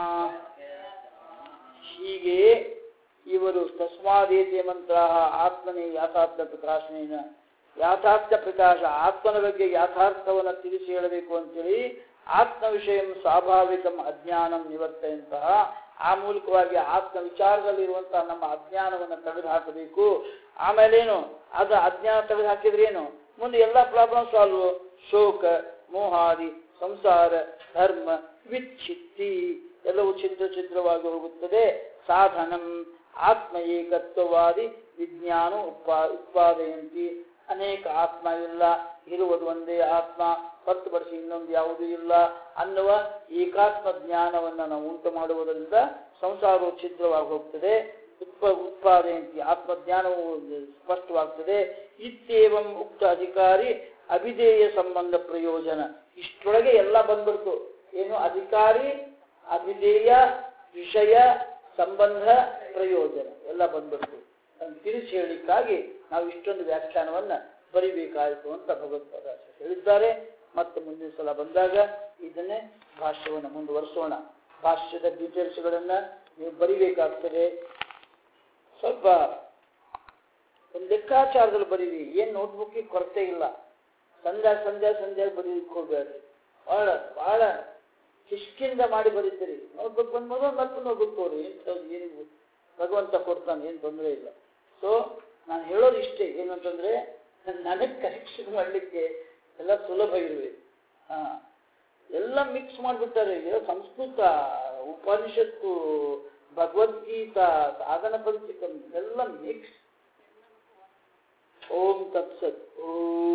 ಹೀಗೆ ಇವರು ತಸ್ಮಾದೇತೆ ಮಂತ್ರ ಆತ್ಮನೇ ಯಾಥಾರ್ಥ ಪ್ರಕಾಶನೇನ ಯಾಥಾರ್ಥ ಪ್ರಕಾಶ ಆತ್ಮನ ಬಗ್ಗೆ ಯಾಥಾರ್ಥವನ್ನು ತಿಳಿಸಿ ಹೇಳಬೇಕು ಅಂತೇಳಿ ಆತ್ಮ ವಿಷಯ ಸ್ವಾಭಾವಿಕಂ ಅಜ್ಞಾನಂ ನಿವರ್ತಂತಹ ಆ ಮೂಲಕವಾಗಿ ಆತ್ಮ ವಿಚಾರದಲ್ಲಿರುವಂತಹ ನಮ್ಮ ಅಜ್ಞಾನವನ್ನು ತೆಗೆದು ಹಾಕಬೇಕು ಆಮೇಲೇನು ಅದು ಅಜ್ಞಾನ ತೆಗೆದು ಹಾಕಿದ್ರೇನು ಮುಂದೆ ಎಲ್ಲ ಪ್ರಾಬ್ಲಮ್ ಸಾಲ್ವ್ ಶೋಕ ಮೋಹಾದಿ ಸಂಸಾರ ಧರ್ಮ ವಿಚ್ಛಿತ್ತಿ ಎಲ್ಲವೂ ಛಿದ್ರ ಛಿದ್ರವಾಗಿ ಹೋಗುತ್ತದೆ ಸಾಧನಂ ಆತ್ಮ ಏಕತ್ವವಾದಿ ವಿಜ್ಞಾನ ಉತ್ಪಾ ಉತ್ಪಾದಯಂತಿ ಅನೇಕ ಆತ್ಮ ಇಲ್ಲ ಇರುವುದು ಒಂದೇ ಆತ್ಮ ಹೊರತುಪಡಿಸಿ ಇನ್ನೊಂದು ಯಾವುದೂ ಇಲ್ಲ ಅನ್ನುವ ಏಕಾತ್ಮ ಜ್ಞಾನವನ್ನು ನಾವು ಉಂಟು ಮಾಡುವುದರಿಂದ ಸಂಸಾರವು ಛಿದ್ರವಾಗಿ ಹೋಗ್ತದೆ ಉತ್ಪ ಉತ್ಪಾದಯಂತಿ ಆತ್ಮಜ್ಞಾನವು ಸ್ಪಷ್ಟವಾಗ್ತದೆ ಇತ್ಯೇವಂ ಉಕ್ತ ಅಧಿಕಾರಿ ಅಭಿಧೇಯ ಸಂಬಂಧ ಪ್ರಯೋಜನ ಇಷ್ಟರೊಳಗೆ ಎಲ್ಲ ಬಂದ್ಬಿಡ್ತು ಏನು ಅಧಿಕಾರಿ ಅಭಿಧೇಯ ವಿಷಯ ಸಂಬಂಧ ಪ್ರಯೋಜನ ಎಲ್ಲ ಬಂದ್ಬಿಡ್ತು ಅದನ್ನು ತಿಳಿಸಿ ಹೇಳಲಿಕ್ಕಾಗಿ ನಾವು ಇಷ್ಟೊಂದು ವ್ಯಾಖ್ಯಾನವನ್ನ ಬರಿಬೇಕಾಯಿತು ಅಂತ ಭಗವತ್ಪಾದ ಹೇಳಿದ್ದಾರೆ ಮತ್ತೆ ಮುಂದಿನ ಸಲ ಬಂದಾಗ ಇದನ್ನೇ ಭಾಷ್ಯವನ್ನು ಮುಂದುವರಿಸೋಣ ಭಾಷ್ಯದ ಡೀಟೇಲ್ಸ್ಗಳನ್ನ ನೀವು ಬರಿಬೇಕಾಗ್ತದೆ ಸ್ವಲ್ಪ ಒಂದು ಲೆಕ್ಕಾಚಾರದಲ್ಲಿ ಬರೀರಿ ಏನು ನೋಟ್ಬುಕ್ಕಿಗೆ ಕೊರತೆ ಇಲ್ಲ ಸಂಧ್ಯಾ ಸಂಧ್ಯಾ ಸಂಧ್ಯಾ ಬರೀಲಿಕ್ಕೆ ಹೋಗ್ಬೇಡ್ರಿ ಬಹಳ ಬಹಳ ಶಿಸ್ತಿಂದ ಮಾಡಿ ಬರೀತೀರಿ ನೋಟ್ಬುಕ್ ಬಂದ್ಬೋದು ಮತ್ತೆ ನೋಟ್ಬುಕ್ ತೋರಿ ಏನು ಭಗವಂತ ಕೊಡ್ತಾನೆ ಏನು ತೊಂದರೆ ಇಲ್ಲ ಸೊ ನಾನು ಹೇಳೋದು ಇಷ್ಟೇ ಏನಂತಂದ್ರೆ ನನಗೆ ಕರೆಕ್ಷನ್ ಮಾಡಲಿಕ್ಕೆ ಎಲ್ಲ ಸುಲಭ ಇರಬೇಕು ಹಾ ಎಲ್ಲ ಮಿಕ್ಸ್ ಮಾಡಿಬಿಟ್ಟಾರೆ ಈಗ ಸಂಸ್ಕೃತ ಉಪನಿಷತ್ತು ಭಗವದ್ಗೀತಾ ಸಾಧನ ಪಂಚಿಕ ಎಲ್ಲ ಮಿಕ್ಸ್ ಓಂ ತತ್ಸತ್ ಓಂ